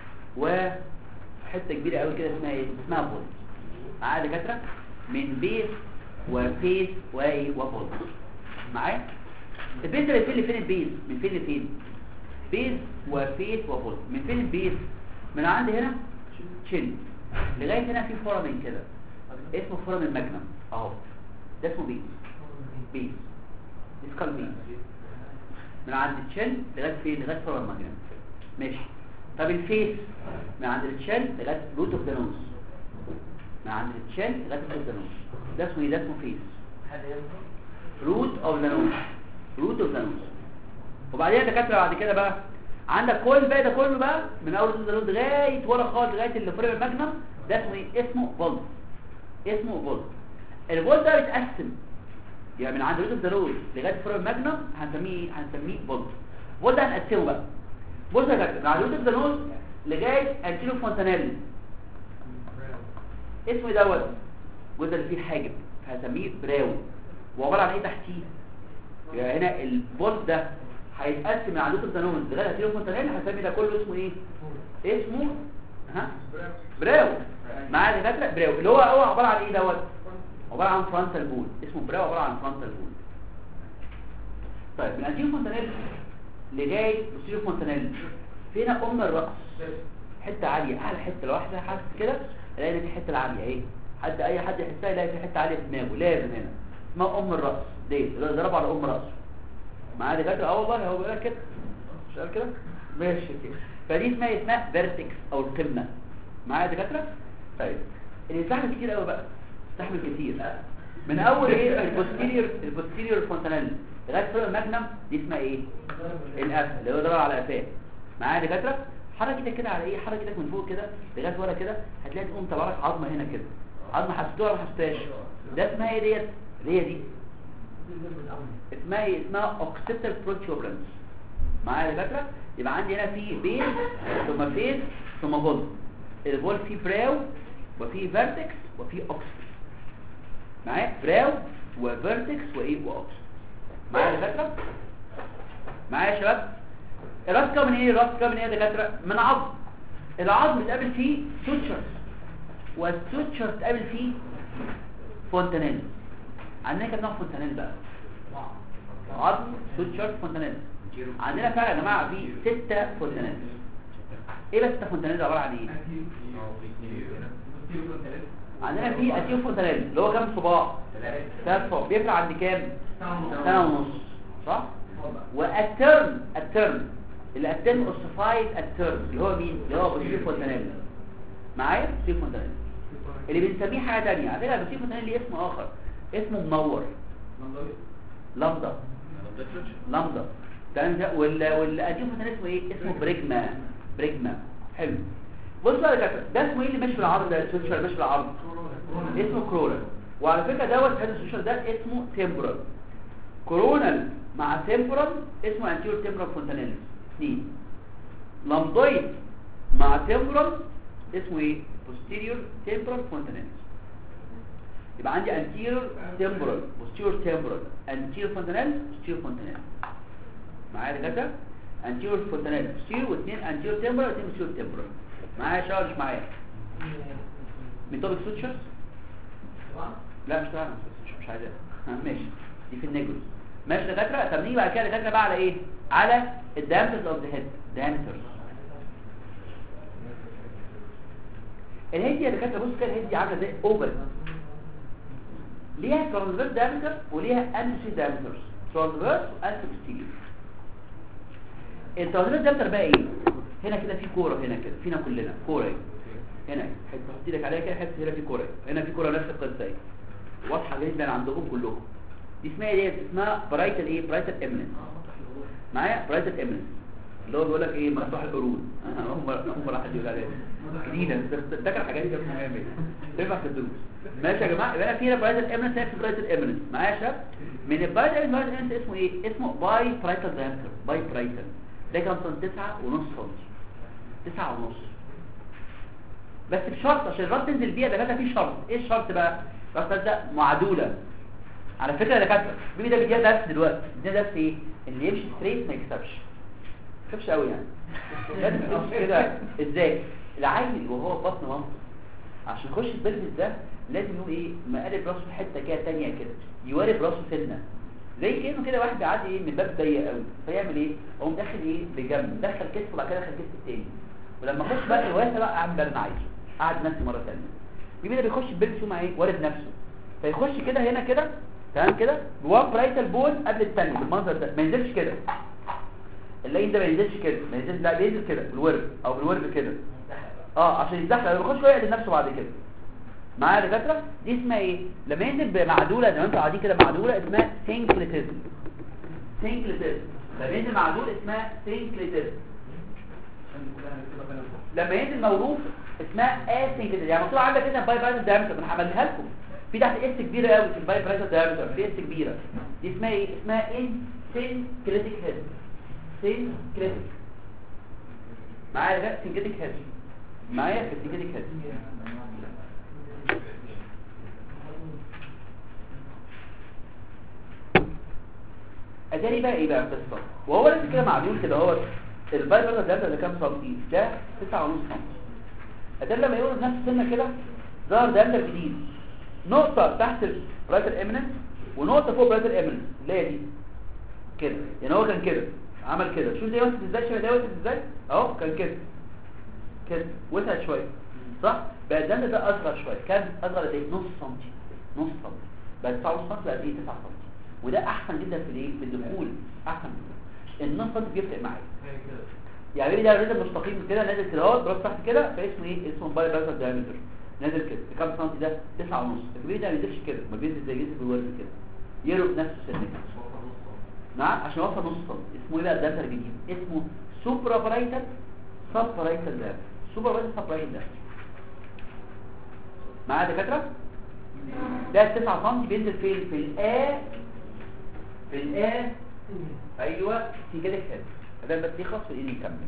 وحته كبيره قوي كده اسمها ايه اسمها بول معايا يا دكاتره من بيس وفيس وايه وبول معايا البيس اللي فين اللي فين البيس من فين لفين بيس وفيس وبول من فين البيس من عند هنا تشين لغايه هنا في فورامين كده اسمه فورامين ماجنم اهو ده اسمه بيس بيس اسكال بيس من عند التشين لغايه فين لغايه فورامين ماجنم ماشي طب الفيس من عند التشين لغايه روت اوف ذا نوز من عند التشين لغايه روت اوف ذا نوز ده اسمه ايه ده اسمه فيس روت اوف ذا نوز روت اوف ذا نوز وبعدين دكاتره بعد كده بقى عندك كل بقى ده كله بقى من اول روت اوف ذا نوز لغايه ورا خالص لغايه اللي فورامين ماجنم ده اسمه ايه اسمه فولت اسمه فولت الفولت ده بيتقسم يعني من عند روت اوف ذا نوز لغايه فورامين ماجنم هنسميه هنسميه فولت فولت ده هنقسمه بقى بص يا كابتن من عند روت اوف ذا نوز لغايه انتيرو فونتانيل اسمه ايه دوت الجزء اللي فيه حاجب هسميه براو وعباره عن ايه تحتيه يعني هنا البولت ده هيتقسم من عند روت اوف ذا نوز لغايه انتيرو فونتانيل هسمي ده كله اسمه ايه اسمه ها براو معايا يا دكاتره براو اللي هو هو عباره عن ايه دوت عباره عن فرونتال بول اسمه براو عباره عن فرونتال بول طيب من انتيرو فونتانيل لغايه بوستيريو فونتانيل فينا ام الراس حته عاليه اعلى حته لو واحده حاسس كده الاقي ان في حته العاليه اهي حد اي حد يحسها يلاقي في حته عاليه في دماغه لازم هنا اسمها ام الراس دي اللي ضرب على ام راسه معايا دكاتره اه والله هو بيقول لك كده مش قال كده ماشي كده فدي اسمها اسمها فيرتكس او القمه معايا دكاتره طيب اللي يستحمل كتير قوي بقى يستحمل كتير من اول ايه البوستيريور البوستيريور فونتانيل لغايه فوق الماجنم دي اسمها ايه القفل اللي هو ضرب على قفاه معايا دكاتره حرك ايدك كده على ايه حرك ايدك من فوق كده لغايه ورا كده هتلاقي تقوم طلع لك عظمه هنا كده عظمه حسيتوها ولا ما حسيتهاش ده اسمها ايه ديت هي دي اسمها ايه اسمها اوكسيتال بروتوبرانس معايا دكاتره يبقى عندي هنا في بيز ثم فيز ثم فولت الفول فيه براو وفيه فيرتكس وفيه اوكسيت معايا براو وفيرتكس وايه واوكسيت معايا يا دكاتره معايا يا شباب الراس كام من ايه الراس كام من ايه يا دكاتره من عظم العظم بتقابل فيه سوتشرز والسوتشر بتقابل فيه فونتانيل عندنا كام نوع فونتانيل بقى عظم سوتشر فونتانيل عندنا فعلا يا جماعه في ستة فونتانيل ايه بس ستة فونتانيل عباره عن ايه عندنا في اتيو فونتانيل اللي هو كام صباع ثلاث صباع بيفرق عند كام سنه ونص صح والترن الترن اللي الترن اوسيفايد الترن اللي هو مين اللي هو بوتيف فونتانيل معايا بوتيف فونتانيل اللي بنسميه حاجه ثانيه على فكره بوتيف فونتانيل ليه اسم اخر اسمه منور لامدا لامدا تمام ده وال والاتيو فونتانيل اسمه ايه اسمه بريجما بريجما حلو بص بقى يا دكتور ده اسمه ايه اللي ماشي في العرض ده السوشيال ماشي في العرض اسمه كرونال وعلى فكره دوت هذا السوشيال ده اسمه تمبرال كورونال مع تمبرال اسمه انتيور تمبرال فونتانيل اثنين لامدويد مع تمبرال اسمه ايه posterior temporal فونتانيل يبقى عندي anterior temporal posterior temporal anterior فونتانيل posterior فونتانيل معايا كده anterior فونتانيل posterior واثنين anterior temporal واثنين posterior temporal معايا شاور مش معايا ميتوبيك سوتشرز لا مش طبعا مش عايزها ماشي دي في النيجروس ماشي دكاتره طب نيجي بعد كده دكاتره بقى على ايه على الدايمترز اوف ذا هيد diameters الهيد دي يا دكاتره بص كده الهيد دي عامله زي اوفل ليها ترانسفيرس دايمتر وليها انتي دايمترز ترانسفيرس وانتي بوستيريور الترانسفيرس دايمتر بقى ايه هنا كده في كوره هنا كده فينا كلنا كوره اهي هنا اهي حته ايدك عليها كده حته هنا في كوره هنا في كوره نفس القصه اهي واضحه جدا عندكم كلكم دي اسمها ايه اسمها برايتال ايه برايتال امنس معايا برايتال امنس اللي هو بيقول لك ايه مفتوح القرون هم هم راح يقول عليها جديده تفتكر الحاجات دي كانت مهمه تنفع في الدروس ماشي يا جماعه يبقى في برايتال امنس هي في برايتال امنس معايا يا شباب من البرايتال امنس اسمه ايه اسمه باي برايتال دايمتر باي برايتال ده كان سنتي 9 ونص سنتي 9 ونص بس بشرط عشان الراس تنزل بيها ده في شرط ايه الشرط بقى الراس ده معدوله على فكره يا دكاتره بيبي ده بيديها درس دلوقتي بيديها درس ايه اللي يمشي ستريت ما يكسبش ما يكسبش قوي يعني لازم تمشي كده ازاي العيل وهو في بطن مامته عشان يخش البلبس ده لازم يقوم ايه مقلب راسه في حته كده ثانيه كده يوارب راسه سنه زي كانه كده واحد بيعدي ايه من باب ضيق قوي فيعمل ايه يقوم داخل ايه بجنب دخل كتفه وبعد كده دخل كتف التاني ولما اخش بقى الواسع بقى اعمل اللي انا عايزه قعد نفسي مره ثانيه بيبي ده بيخش البلبس مع ايه وارد نفسه فيخش كده هنا كده تمام كده جواه برايتال بول قبل الثانيه بالمنظر ده ما ينزلش كده اللين ده ما ينزلش كده ما ينزلش لا بينزل كده بالورب او بالورب كده اه عشان يتزحلق لما يخش يعدل نفسه بعد كده معايا يا دكاتره دي اسمها ايه لما ينزل بمعدوله زي ما انتوا قاعدين كده معدوله اسمها سينكليتيزم سينكليتيزم لما ينزل معدول اسمها سينكليتيزم لما ينزل موروث اسمها اسينكليتيزم يعني مكتوب عندك هنا باي برايتال دايمتر انا هعملها لكم في تحت اس كبيره قوي في الباي برايتال دايمتر في اس كبيره دي اسمها ايه اسمها ان سينكليتيك هيد سينكليتيك معايا ده سينكليتيك هيد معايا في السينكليتيك هيد اداني بقى ايه بقى القصه وهو لسه كده معدول كده هو البايبر ده ده كام سنتي ده 9 ونص سنتي اداني لما يقول نفس السنه كده ظهر دايمتر جديد نقطه تحت الرايت الاميننس ونقطه فوق الرايت الاميننس اللي هي دي كده يعني هو كان كده عمل كده شوف ده وسط ازاي شوف ده وسط ازاي اهو كان كده كده وسع شويه صح بقى الدم ده اصغر شويه كان اصغر قد ايه نص سنتي نص سنتي بقى 9 ونص سنتي بقى ايه 9 سنتي وده احسن جدا في الايه في الدخول احسن جدا النص سنتي بيفرق معايا يعني ده ريزم مستقيم كده نازل كده اهو براس تحت كده فاسمه ايه اسمه باي باسل دايمتر نازل كده كام سنتي ده 9 ونص الكبير ده ما بينزلش كده ما بينزل زي جسم الورد كده يرب نفسه سنه كده نعم عشان يوصل نص سنتي اسمه ايه بقى الدايمتر الجديد اسمه سوبرا برايتال سب برايتال دايمتر سوبرا برايتال سب برايتال دايمتر معايا دكاتره ده 9 سم بينزل فين في الآ في الآ ايوه في كده كده ده بس يخلص والايد يكمل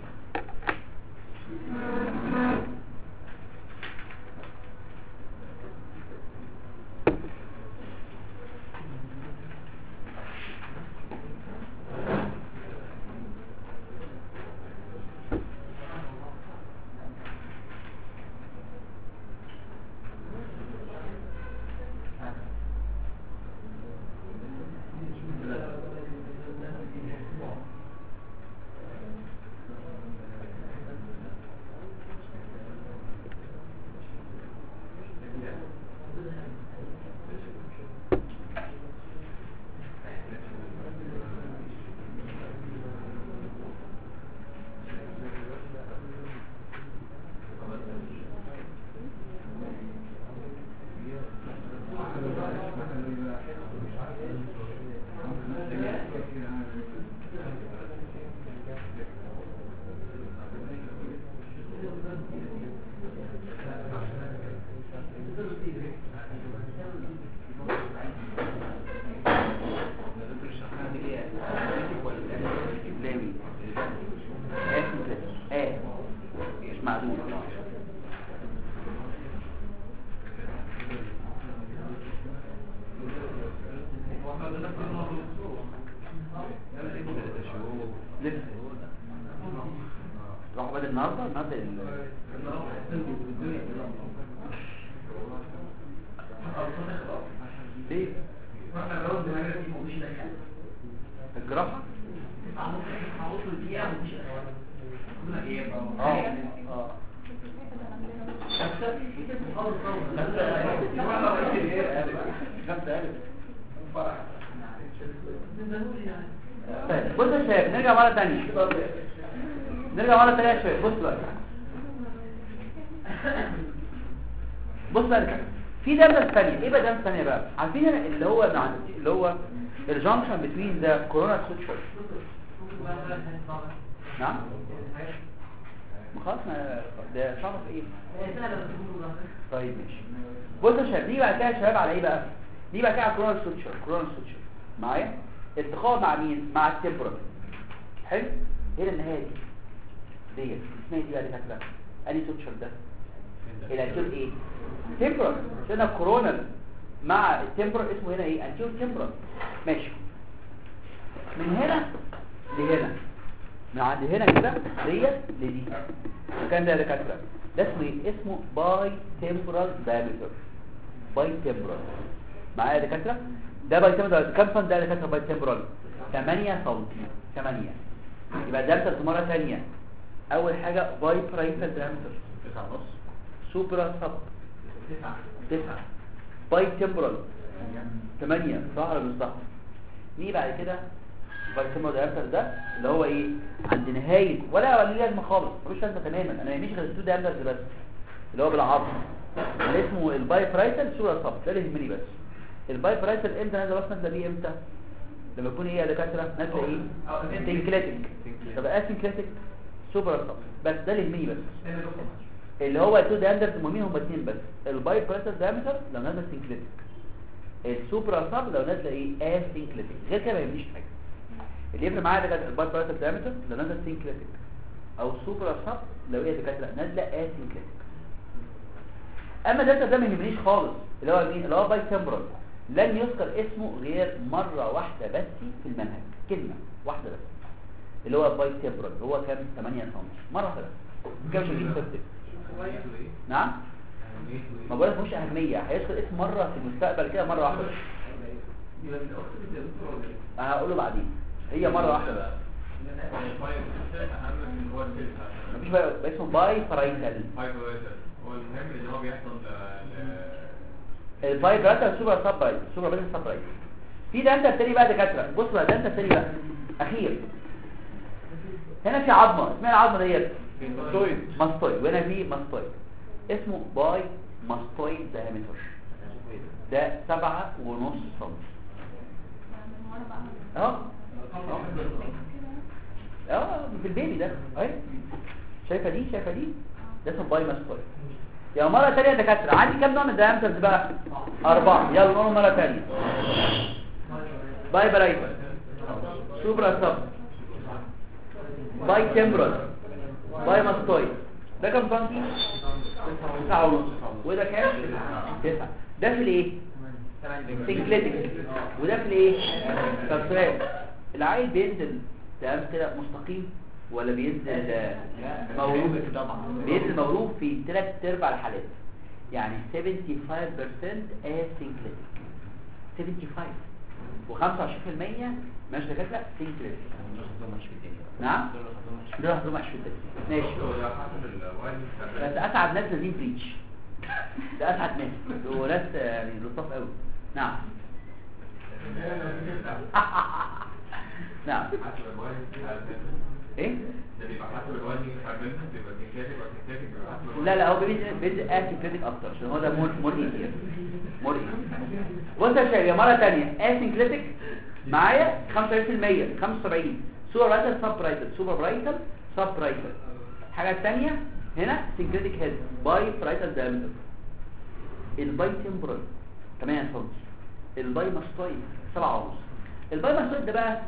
لامي اسم كده اه مش معدول لسه راحوا بدل النهارده النهارده ال- ليه الجراحه اه اه طيب بص يا شباب نرجع مرة تانية نرجع مرة تانية يا شباب بص بقى بص بقى كده في دم ثانيه ايه بقى دم ثانيه بقى عارفين اللي هو اللي هو الجانكشن بتوين ذا كورونا سوتشر نعم ما خلاص ما ده شرف ايه طيب ماشي بص يا شباب دي بقى كده يا شباب على ايه بقى دي بقى كده على كورونا سوتشر كورونا سوتشر معايا التقاء مع مين مع التمبرال حلو هنا النهايه دي ديت اسمها إيه دي بقى دي فاكره انهي سوتشر ده الانتيور ايه تمبرال عشان الكورونا مع التمبرال اسمه هنا ايه انتيور تمبرال ماشي من هنا لهنا من عند هنا كده ديت لدي المكان ده دكاتره ده اسمه ايه اسمه باي تمبرال دايمتر باي تمبرال معايا يا دكاتره ده باي تمبرال كام سم ده يا دكاتره باي تمبرال 8 سم 8 يبقى ده مره ثانيه اول حاجه باي برايتال دايمتر 9 ونص سوبرا سب 9 9 باي تمبرال 8 صح ولا مش صح نيجي بعد كده البايتمر دايرتر ده اللي هو ايه عند نهايه ولا ليه لازمه خالص ملوش لازمه تماما انا ما يهمنيش غير التو دايرتر بس اللي هو بالعرض اللي اسمه الباي برايتال سورا صب ده اللي يهمني بس الباي برايتال امتى نازله بس نازله بيه امتى لما يكون ايه يا دكاتره نازله ايه سينكليتك طب اسينكليتك سوبر صب بس ده اللي يهمني بس اللي هو التو دايرتر مهمين هم اثنين بس الباي برايتال دايمتر لو نازله سينكليتك السوبر صب لو نازله ايه اسينكليتك غير كده ما يهمنيش حاجه اللي يفرق معايا ده الباي برايتال دايمتر لو نازله سينكليتك او سوبر صب لو هي دكاتره نازله اسينكليتك اما ده ده ما يهمنيش خالص اللي هو مين اللي هو باي تمبرال لن يذكر اسمه غير مره واحده بس في المنهج كلمه واحده بس اللي هو باي تمبرال هو كام 8 سم مره واحده بس كام شغالين سبت نعم ما بقولك مش اهميه هيذكر اسم مره في المستقبل كده مره واحده بس انا هقول له بعدين هي مره واحده بس مفيش بقى اسمه باي برايتال هو المهم ان هو بيحصل الباي برايتال سوبر سب برايت سوبر برايت سب برايت في ده انت التاني بقى دكاتره بص بقى ده انت التاني بقى اخير هنا في عظمه اسمها العظمه ديت ماستويد ماستويد وهنا في ماستويد اسمه باي ماستويد دايمتر ده سبعة ونص سم اه اه في البيبي ده اهي شايفه دي شايفه دي ده اسمه باي ماستويد يا مرة تانية يا دكاترة عندي كام نوع من الدايمترز بقى أربعة يلا نقول مرة تانية باي برايت سوبرا سب باي تمبرال باي ماستويد ده كام سنتي؟ تسعة ونص وده كام؟ تسعة ده في الايه؟ سنكليتك وده في الايه؟ طب سؤال العيل بينزل تمام كده مستقيم ولا بينزل موروب بينزل موروب في ثلاث ارباع الحالات يعني 75% asynchrotic 75 و25% مش دكاتره سينكليتك نعم دول هتضم مش في الدنيا ماشي ده حسب الوزن بس اسعد ناس نازلين بريتش ده اسعد ناس وناس يعني لطاف قوي نعم نعم حسب الوزن ايه ده بيبقى حسب الوزن بتاع البنت بيبقى سنكاتيك وسنكاتيك بيبقى حسب الوزن لا لا هو بيدي بيدي اسينكليتك اكتر عشان هو ده مور مور ايزير مور ايزير بص يا شباب مره ثانيه اسينكليتك معايا 25% 75 سوبر برايتال سب برايتال سوبر برايتال سب برايتال الحاجه الثانيه هنا سينكليتك هيد باي برايتال دايمتر الباي تمبرال 8 سم الباي ماستويد 7 ونص الباي ماستويد ده بقى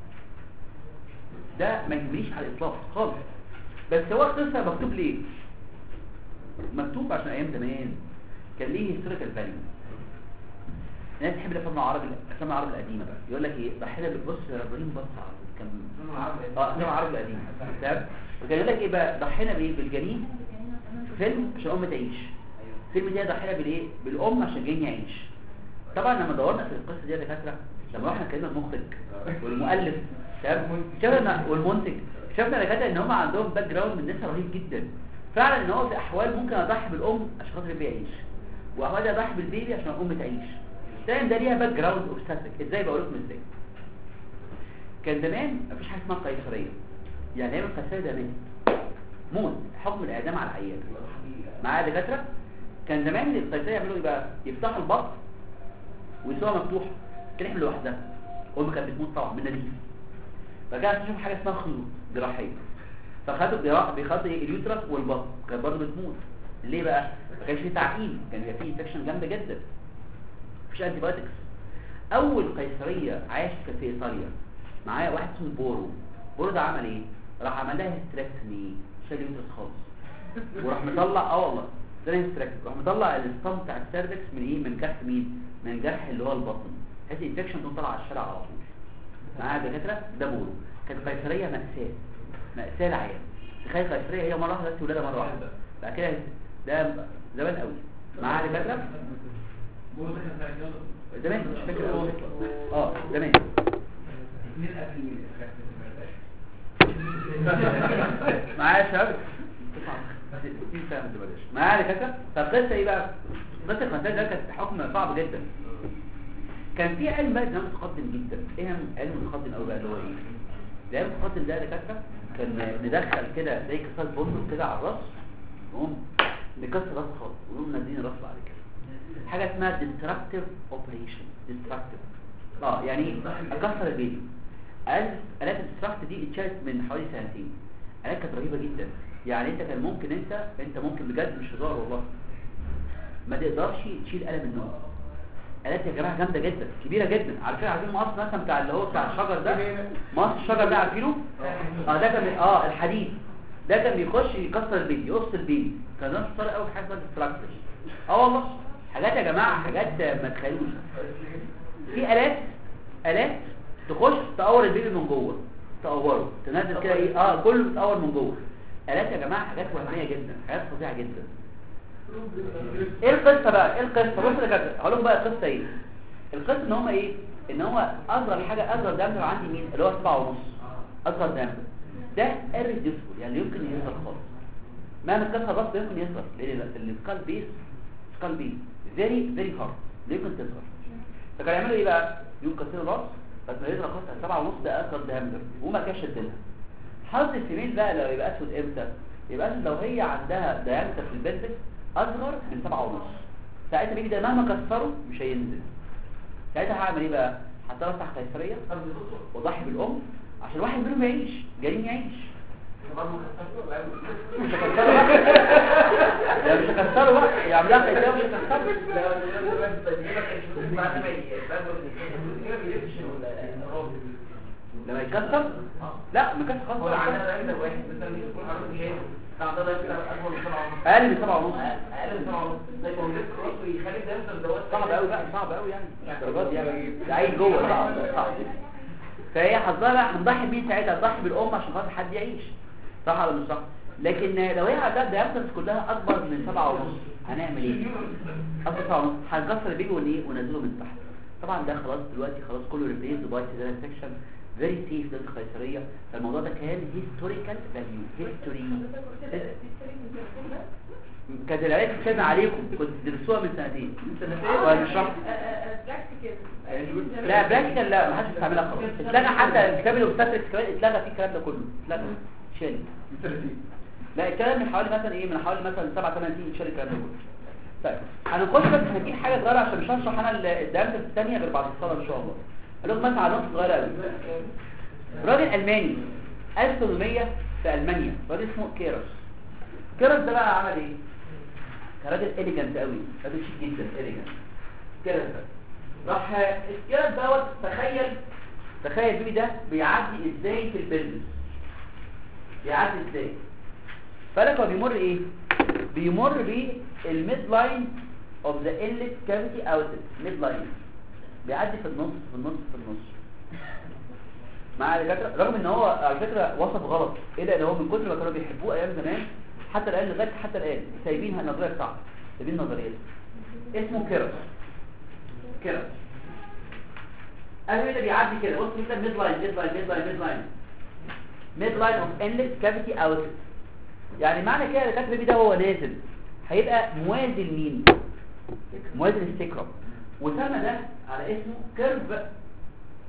ده ما يجريش على الاطلاق خالص بس هو قصه مكتوب ليه مكتوب عشان ايام زمان كان ليه هيستوريكال فاليو الناس تحب الافلام العربي الافلام العربي القديمه بقى يقول لك ايه ضحيه بتبص يا ابراهيم بص على كان اه الافلام العربي القديمه تمام وكان يقول لك ايه بقى ضحينا بايه بالجنين في فيلم عشان الام تعيش فيلم ده ضحينا بالايه بالام عشان الجنين يعيش طبعا لما دورنا في القصه دي يا دكاتره لما رحنا كلمنا المخرج والمؤلف تمام شفنا والمنتج شفنا يا دكاتره ان هم عندهم باك جراوند من ناس رهيب جدا فعلا ان هو في احوال ممكن اضحي بالام عشان خاطر البيبي يعيش واحوال اضحي بالبيبي عشان الام تعيش دايما ده ليها باك جراوند اوبستاتيك ازاي بقول لكم ازاي كان زمان مفيش حاجه اسمها قيصريه يعني ايام القيصريه ده مات موت حكم الاعدام على العيان معايا يا دكاتره كان زمان القيصريه يعملوا ايه بقى يفتحوا البطن ويسووها مفتوحه تلحم لوحدها امي كانت بتموت طبعا من نزيف فكانت تشوف حاجه اسمها خيوط جراحيه فخدوا جراح بيخدوا ايه اليوترس والبطن كانت برضه بتموت ليه بقى ما كانش فيه تعقيم كان بيبقى فيه انفكشن جامده جدا مفيش انتي بايوتكس اول قيصريه عاشت كانت في ايطاليا معايا واحد اسمه بورو بورو ده عمل ايه راح عمل لها هيستريكتومي شال اليوترس خالص وراح مطلع اه والله ده هيستريكتومي راح مطلع الاسطم بتاع السيرفكس من ايه من جرح مين من الجرح اللي هو البطن بحيث الانفكشن تقوم طالعه على الشارع على طول معايا دكاتره ده بورو كانت قيصريه ماساه ماساه العيان تخيل قيصريه هي مره واحده بس ولادها مره واحده بعد كده ده زمان قوي معايا دكاتره زمان مش فاكر قوي اه زمان معايا يا شباب 60 سنه ما تبقاش معايا دكاتره فالقصه ايه بقى قصه المسائل ده كانت حكم صعب جدا كان في علم بقى زمان متقدم جدا ايه هم علم متقدم قوي بقى اللي هو ايه العلم المتقدم ده يا دكاتره كان ندخل كده زي كسات بندق كده على الراس نقوم نكسر راس خالص ونقوم نازلين الراس بعد كده حاجه اسمها destructive operation destructive اه يعني ايه اكسر الفيديو آلات آلات الديستراكت دي اتشالت من حوالي سنتين آلات كانت رهيبه جدا يعني انت كان ممكن انت انت ممكن بجد مش هزار والله ما تقدرش تشيل آلة منهم آلات يا جماعه جامده جدا كبيره جدا عارفين عارفين المقص مثلا بتاع اللي هو بتاع الشجر ده مقص الشجر ده عارفينه اه ده كان اه الحديد ده كان بيخش يكسر البيت يقص البيت كان ناس صار قوي في حاجه اسمها ديستراكتور اه والله حاجات يا جماعه حاجات ما تخيلوش في آلات آلات تخش تقور البيبي من جوه تقوره تنزل كده ايه اه كله بتقور من جوه آلات يا جماعه حاجات وهميه جدا حاجات فظيعه جدا ايه القصه بقى ايه القصه بص يا كابتن هقول لكم بقى القصه ايه القصه ان هم ايه ان هو اصغر حاجه اصغر دم عندي مين اللي هو 7 ونص اصغر دم ده irreducible يعني يمكن يظهر خالص مهما القصه بس يمكن يظهر لان السكال بيس سكال بيس فيري فيري هارد يمكن تظهر فكانوا يعملوا ايه بقى يقوم كسروا الراس بس ما يظهر خالص 7 ونص ده اصغر دايمتر وما كانش شدلها حظ الفيميل بقى لو يبقى اسود امتى يبقى اسود لو هي عندها دايمتر في البلفس اصغر من 7 ونص ساعتها بيجي ده مهما كسره مش هينزل ساعتها هعمل ايه بقى هضطر افتح قيصريه واضحي بالام عشان واحد منهم يعيش جايين يعيش مش هكسره بقى لا مش هكسره بقى يعملها قيصريه مش هكسره لما يتكسر لا ما يكسر خالص هو عندنا دايما واحد مثلا يكون حضرتك شايف بتاع ده ده اكبر من 7 ونص اقل من 7 ونص اقل من 7 ونص زي ما هو لسه راسه يخلي الدم دوت صعب قوي بقى صعب قوي يعني الدرجات دي يعني ده عيل جوه صعب صعب فهي حظها بقى هنضحي بمين ساعتها نضحي بالام عشان خاطر حد يعيش صح ولا مش صح لكن لو هي عندها الديابتس كلها اكبر من 7 ونص هنعمل ايه اكبر 7 ونص هنكسر البيبي ونيه وننزله من تحت طبعا ده خلاص دلوقتي خلاص كله ريبليس باي سيزاريان سيكشن فيري سيف ضد القيصريه فالموضوع ده كان هيستوريكال فاليو هيستوري كانت العلاج بتسمع عليكم كنت تدرسوها من سنتين ولا نشرح لا براكتيكال لا ما حدش بيستعملها خالص اتلغى حتى الكتاب الاوبستاتريكس كمان اتلغى فيه الكلام ده كله اتلغى شال لا الكلام من حوالي مثلا ايه من حوالي مثلا 7 8 سنين شال الكلام ده كله طيب هنخش بس هنجيب حاجه صغيره عشان مش هشرح انا الدرس الثانيه غير بعد الصلاه ان شاء الله هنقول مثلا على نقطه صغيره قوي راجل الماني 1800 في المانيا راجل اسمه كيروس كيروس ده بقى عمل ايه كان راجل اليجنت قوي راجل شيك جدا اليجنت كيروس ده راح الكيروس دوت تخيل تخيل البيبي ده بيعدي ازاي في البلبس بيعدي ازاي فلك هو بيمر ايه بيمر بالميد لاين اوف ذا انلت كافيتي اوتلت ميد لاين بيعدي في النص في النص في النص مع الدكاتره رغم ان هو على فكره وصف غلط ايه ده هو من كتر ما كانوا بيحبوه ايام زمان حتى الان لغايه حتى الان سايبينها النظريه بتاعته سايبين النظريه دي اسمه كيروس كيروس قالوا ده بيعدي كده بص كده ميد لاين ميد لاين ميد لاين ميد لاين ميد لاين اوف انلت كافيتي اوتلت يعني معنى كده الكاتب البيبي ده هو نازل هيبقى موازي لمين موازي للسكرم وسمى ده على اسمه كيرف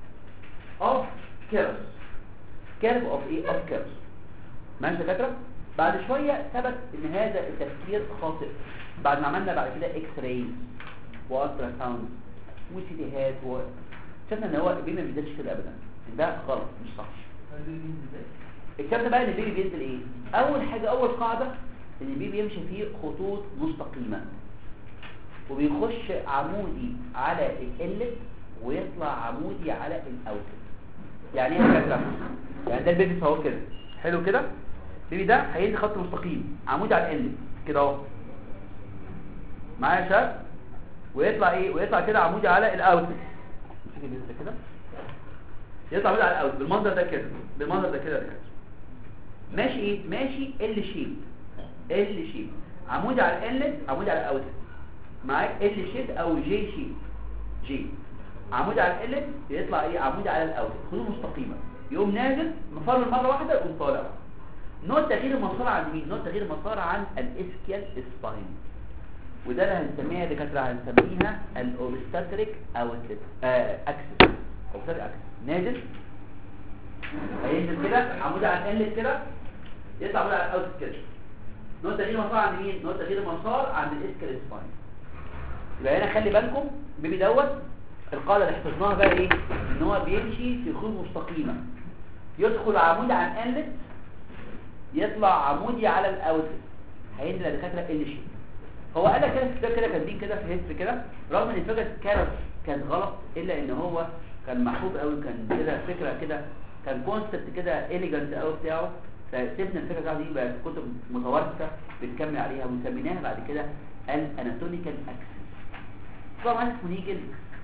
اوف كيرف كيرف اوف ايه اوف كيرف ماشي يا دكاتره بعد شويه ثبت ان هذا التفكير خاطئ بعد ما عملنا بعد كده اكس راي والترا ساوند وسي تي هات و شفنا ان هو البيبي ما بينزلش كده ابدا ده غلط مش صح الكلام ده بقى ان البيبي بينزل ايه اول حاجه اول قاعده ان البيبي يمشي فيه خطوط مستقيمه وبيخش عمودي على الالت ويطلع عمودي على الاوتلت يعني ايه يا دكاتره يعني ده البيبي اهو كده حلو كده البيبي ده هينزل خط مستقيم عمودي على الالت كده اهو معايا يا شباب ويطلع ايه ويطلع كده عمودي على الاوتلت نمسك البيبي ده كده يطلع عمودي على الاوتلت بالمنظر ده كده بالمنظر ده كده يا دكاتره ماشي ايه ماشي ال شيب ال شيب عمودي على الالت عمودي على الاوتلت معاك ال شيب او جي شيب جي عمودي على الالت يطلع ايه عمودي على الاوتلت خطوط مستقيمه يقوم نازل مفرر مره واحده يقوم طالع نوع تغيير المسار عن مين نوع تغيير المسار عن الاسكيال سباين وده اللي هنسميها دكاتره هنسميها الاوبستاتريك اوتلت اكسس اوبستاتريك اكسس نازل هينزل كده عمودي على الالت كده يطلع عمودي على الاوتلت كده نوع تغيير المسار عند مين نوع تغيير المسار عند الاسكيال سباين يبقى هنا خلي بالكم بيبي دوت القاعده اللي حفظناها بقى ايه ان هو بيمشي في خطوط مستقيمه يدخل عمودي على الالت يطلع عمودي على الاوتلت هينزل يا دكاتره ال شيء هو قال لك كده في الكتاب كده كاتبين كده في هيستري كده رغم ان الفكره كانت كانت غلط الا ان هو كان محبوب قوي كان كده فكره كده كان كونسبت كده اليجنت قوي بتاعه فسيبنا الفكره بتاعته دي بقت كتب متوارثه بنكمل عليها وسميناها بعد كده الاناتوميكال اكسس طبعا اسمه نيجل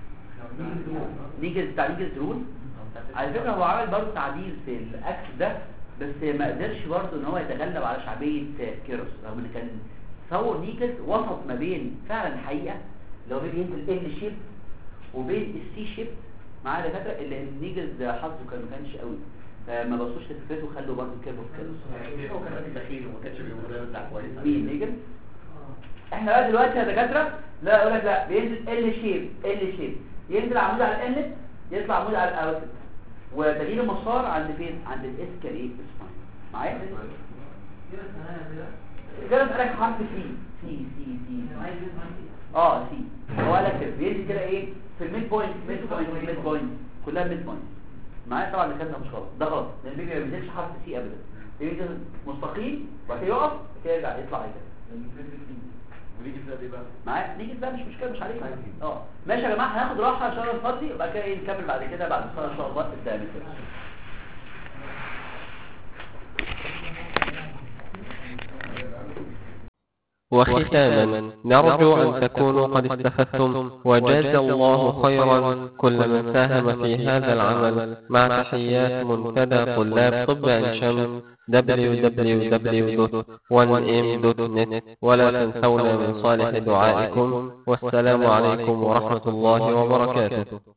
نيجل بتاع نيجل رول على فكره هو عمل برضه تعديل في الاكس ده بس ما قدرش برضه ان هو يتغلب على شعبيه كيروس رغم ان كان تصور نيجل وسط ما بين فعلا حقيقه اللي هو بينزل ال شيب وبين السي شيب معاه دكاتره اللي النيجل ده حظه كان ما كانش قوي فما بصوش لفكرته خلوا برضه كيروس كيروس هو كان دخيل وما كانش بيقول بتاع كويس مين نيجل احنا بقى دلوقتي يا دكاتره لا اقول لك لا بينزل ال شيب ال شيب ينزل عمود على الالت يطلع عمود على الاوتلت وتغيير المسار عند فين عند الاسكال ايه اسمعي معايا كده مسألك حرف سي سي سي سي اه سي هو قال لك كده بينزل كده ايه في الميد بوينت ميد بوينت ميد بوينت كلها ميد بوينت معايا طبعا اللي كاتبها مش غلط ده غلط لان البيبي ما بينزلش حرف سي ابدا بينزل مستقيم وبعد كده يقف وبعد كده يرجع يطلع كده وليجي في ده بقى معايا نيجي بقى مش مشكله مش عليك اه ماشي يا جماعه هناخد راحه عشان نفضي وبعد كده ايه نكمل بعد كده بعد الصلاه ان شاء الله الدامج وختاما نرجو أن تكونوا قد استفدتم وجاز الله خيرا كل من ساهم في هذا العمل مع تحيات منتدى طلاب طب عين شمس www.1m.net ولا تنسونا من صالح دعائكم والسلام عليكم ورحمة الله وبركاته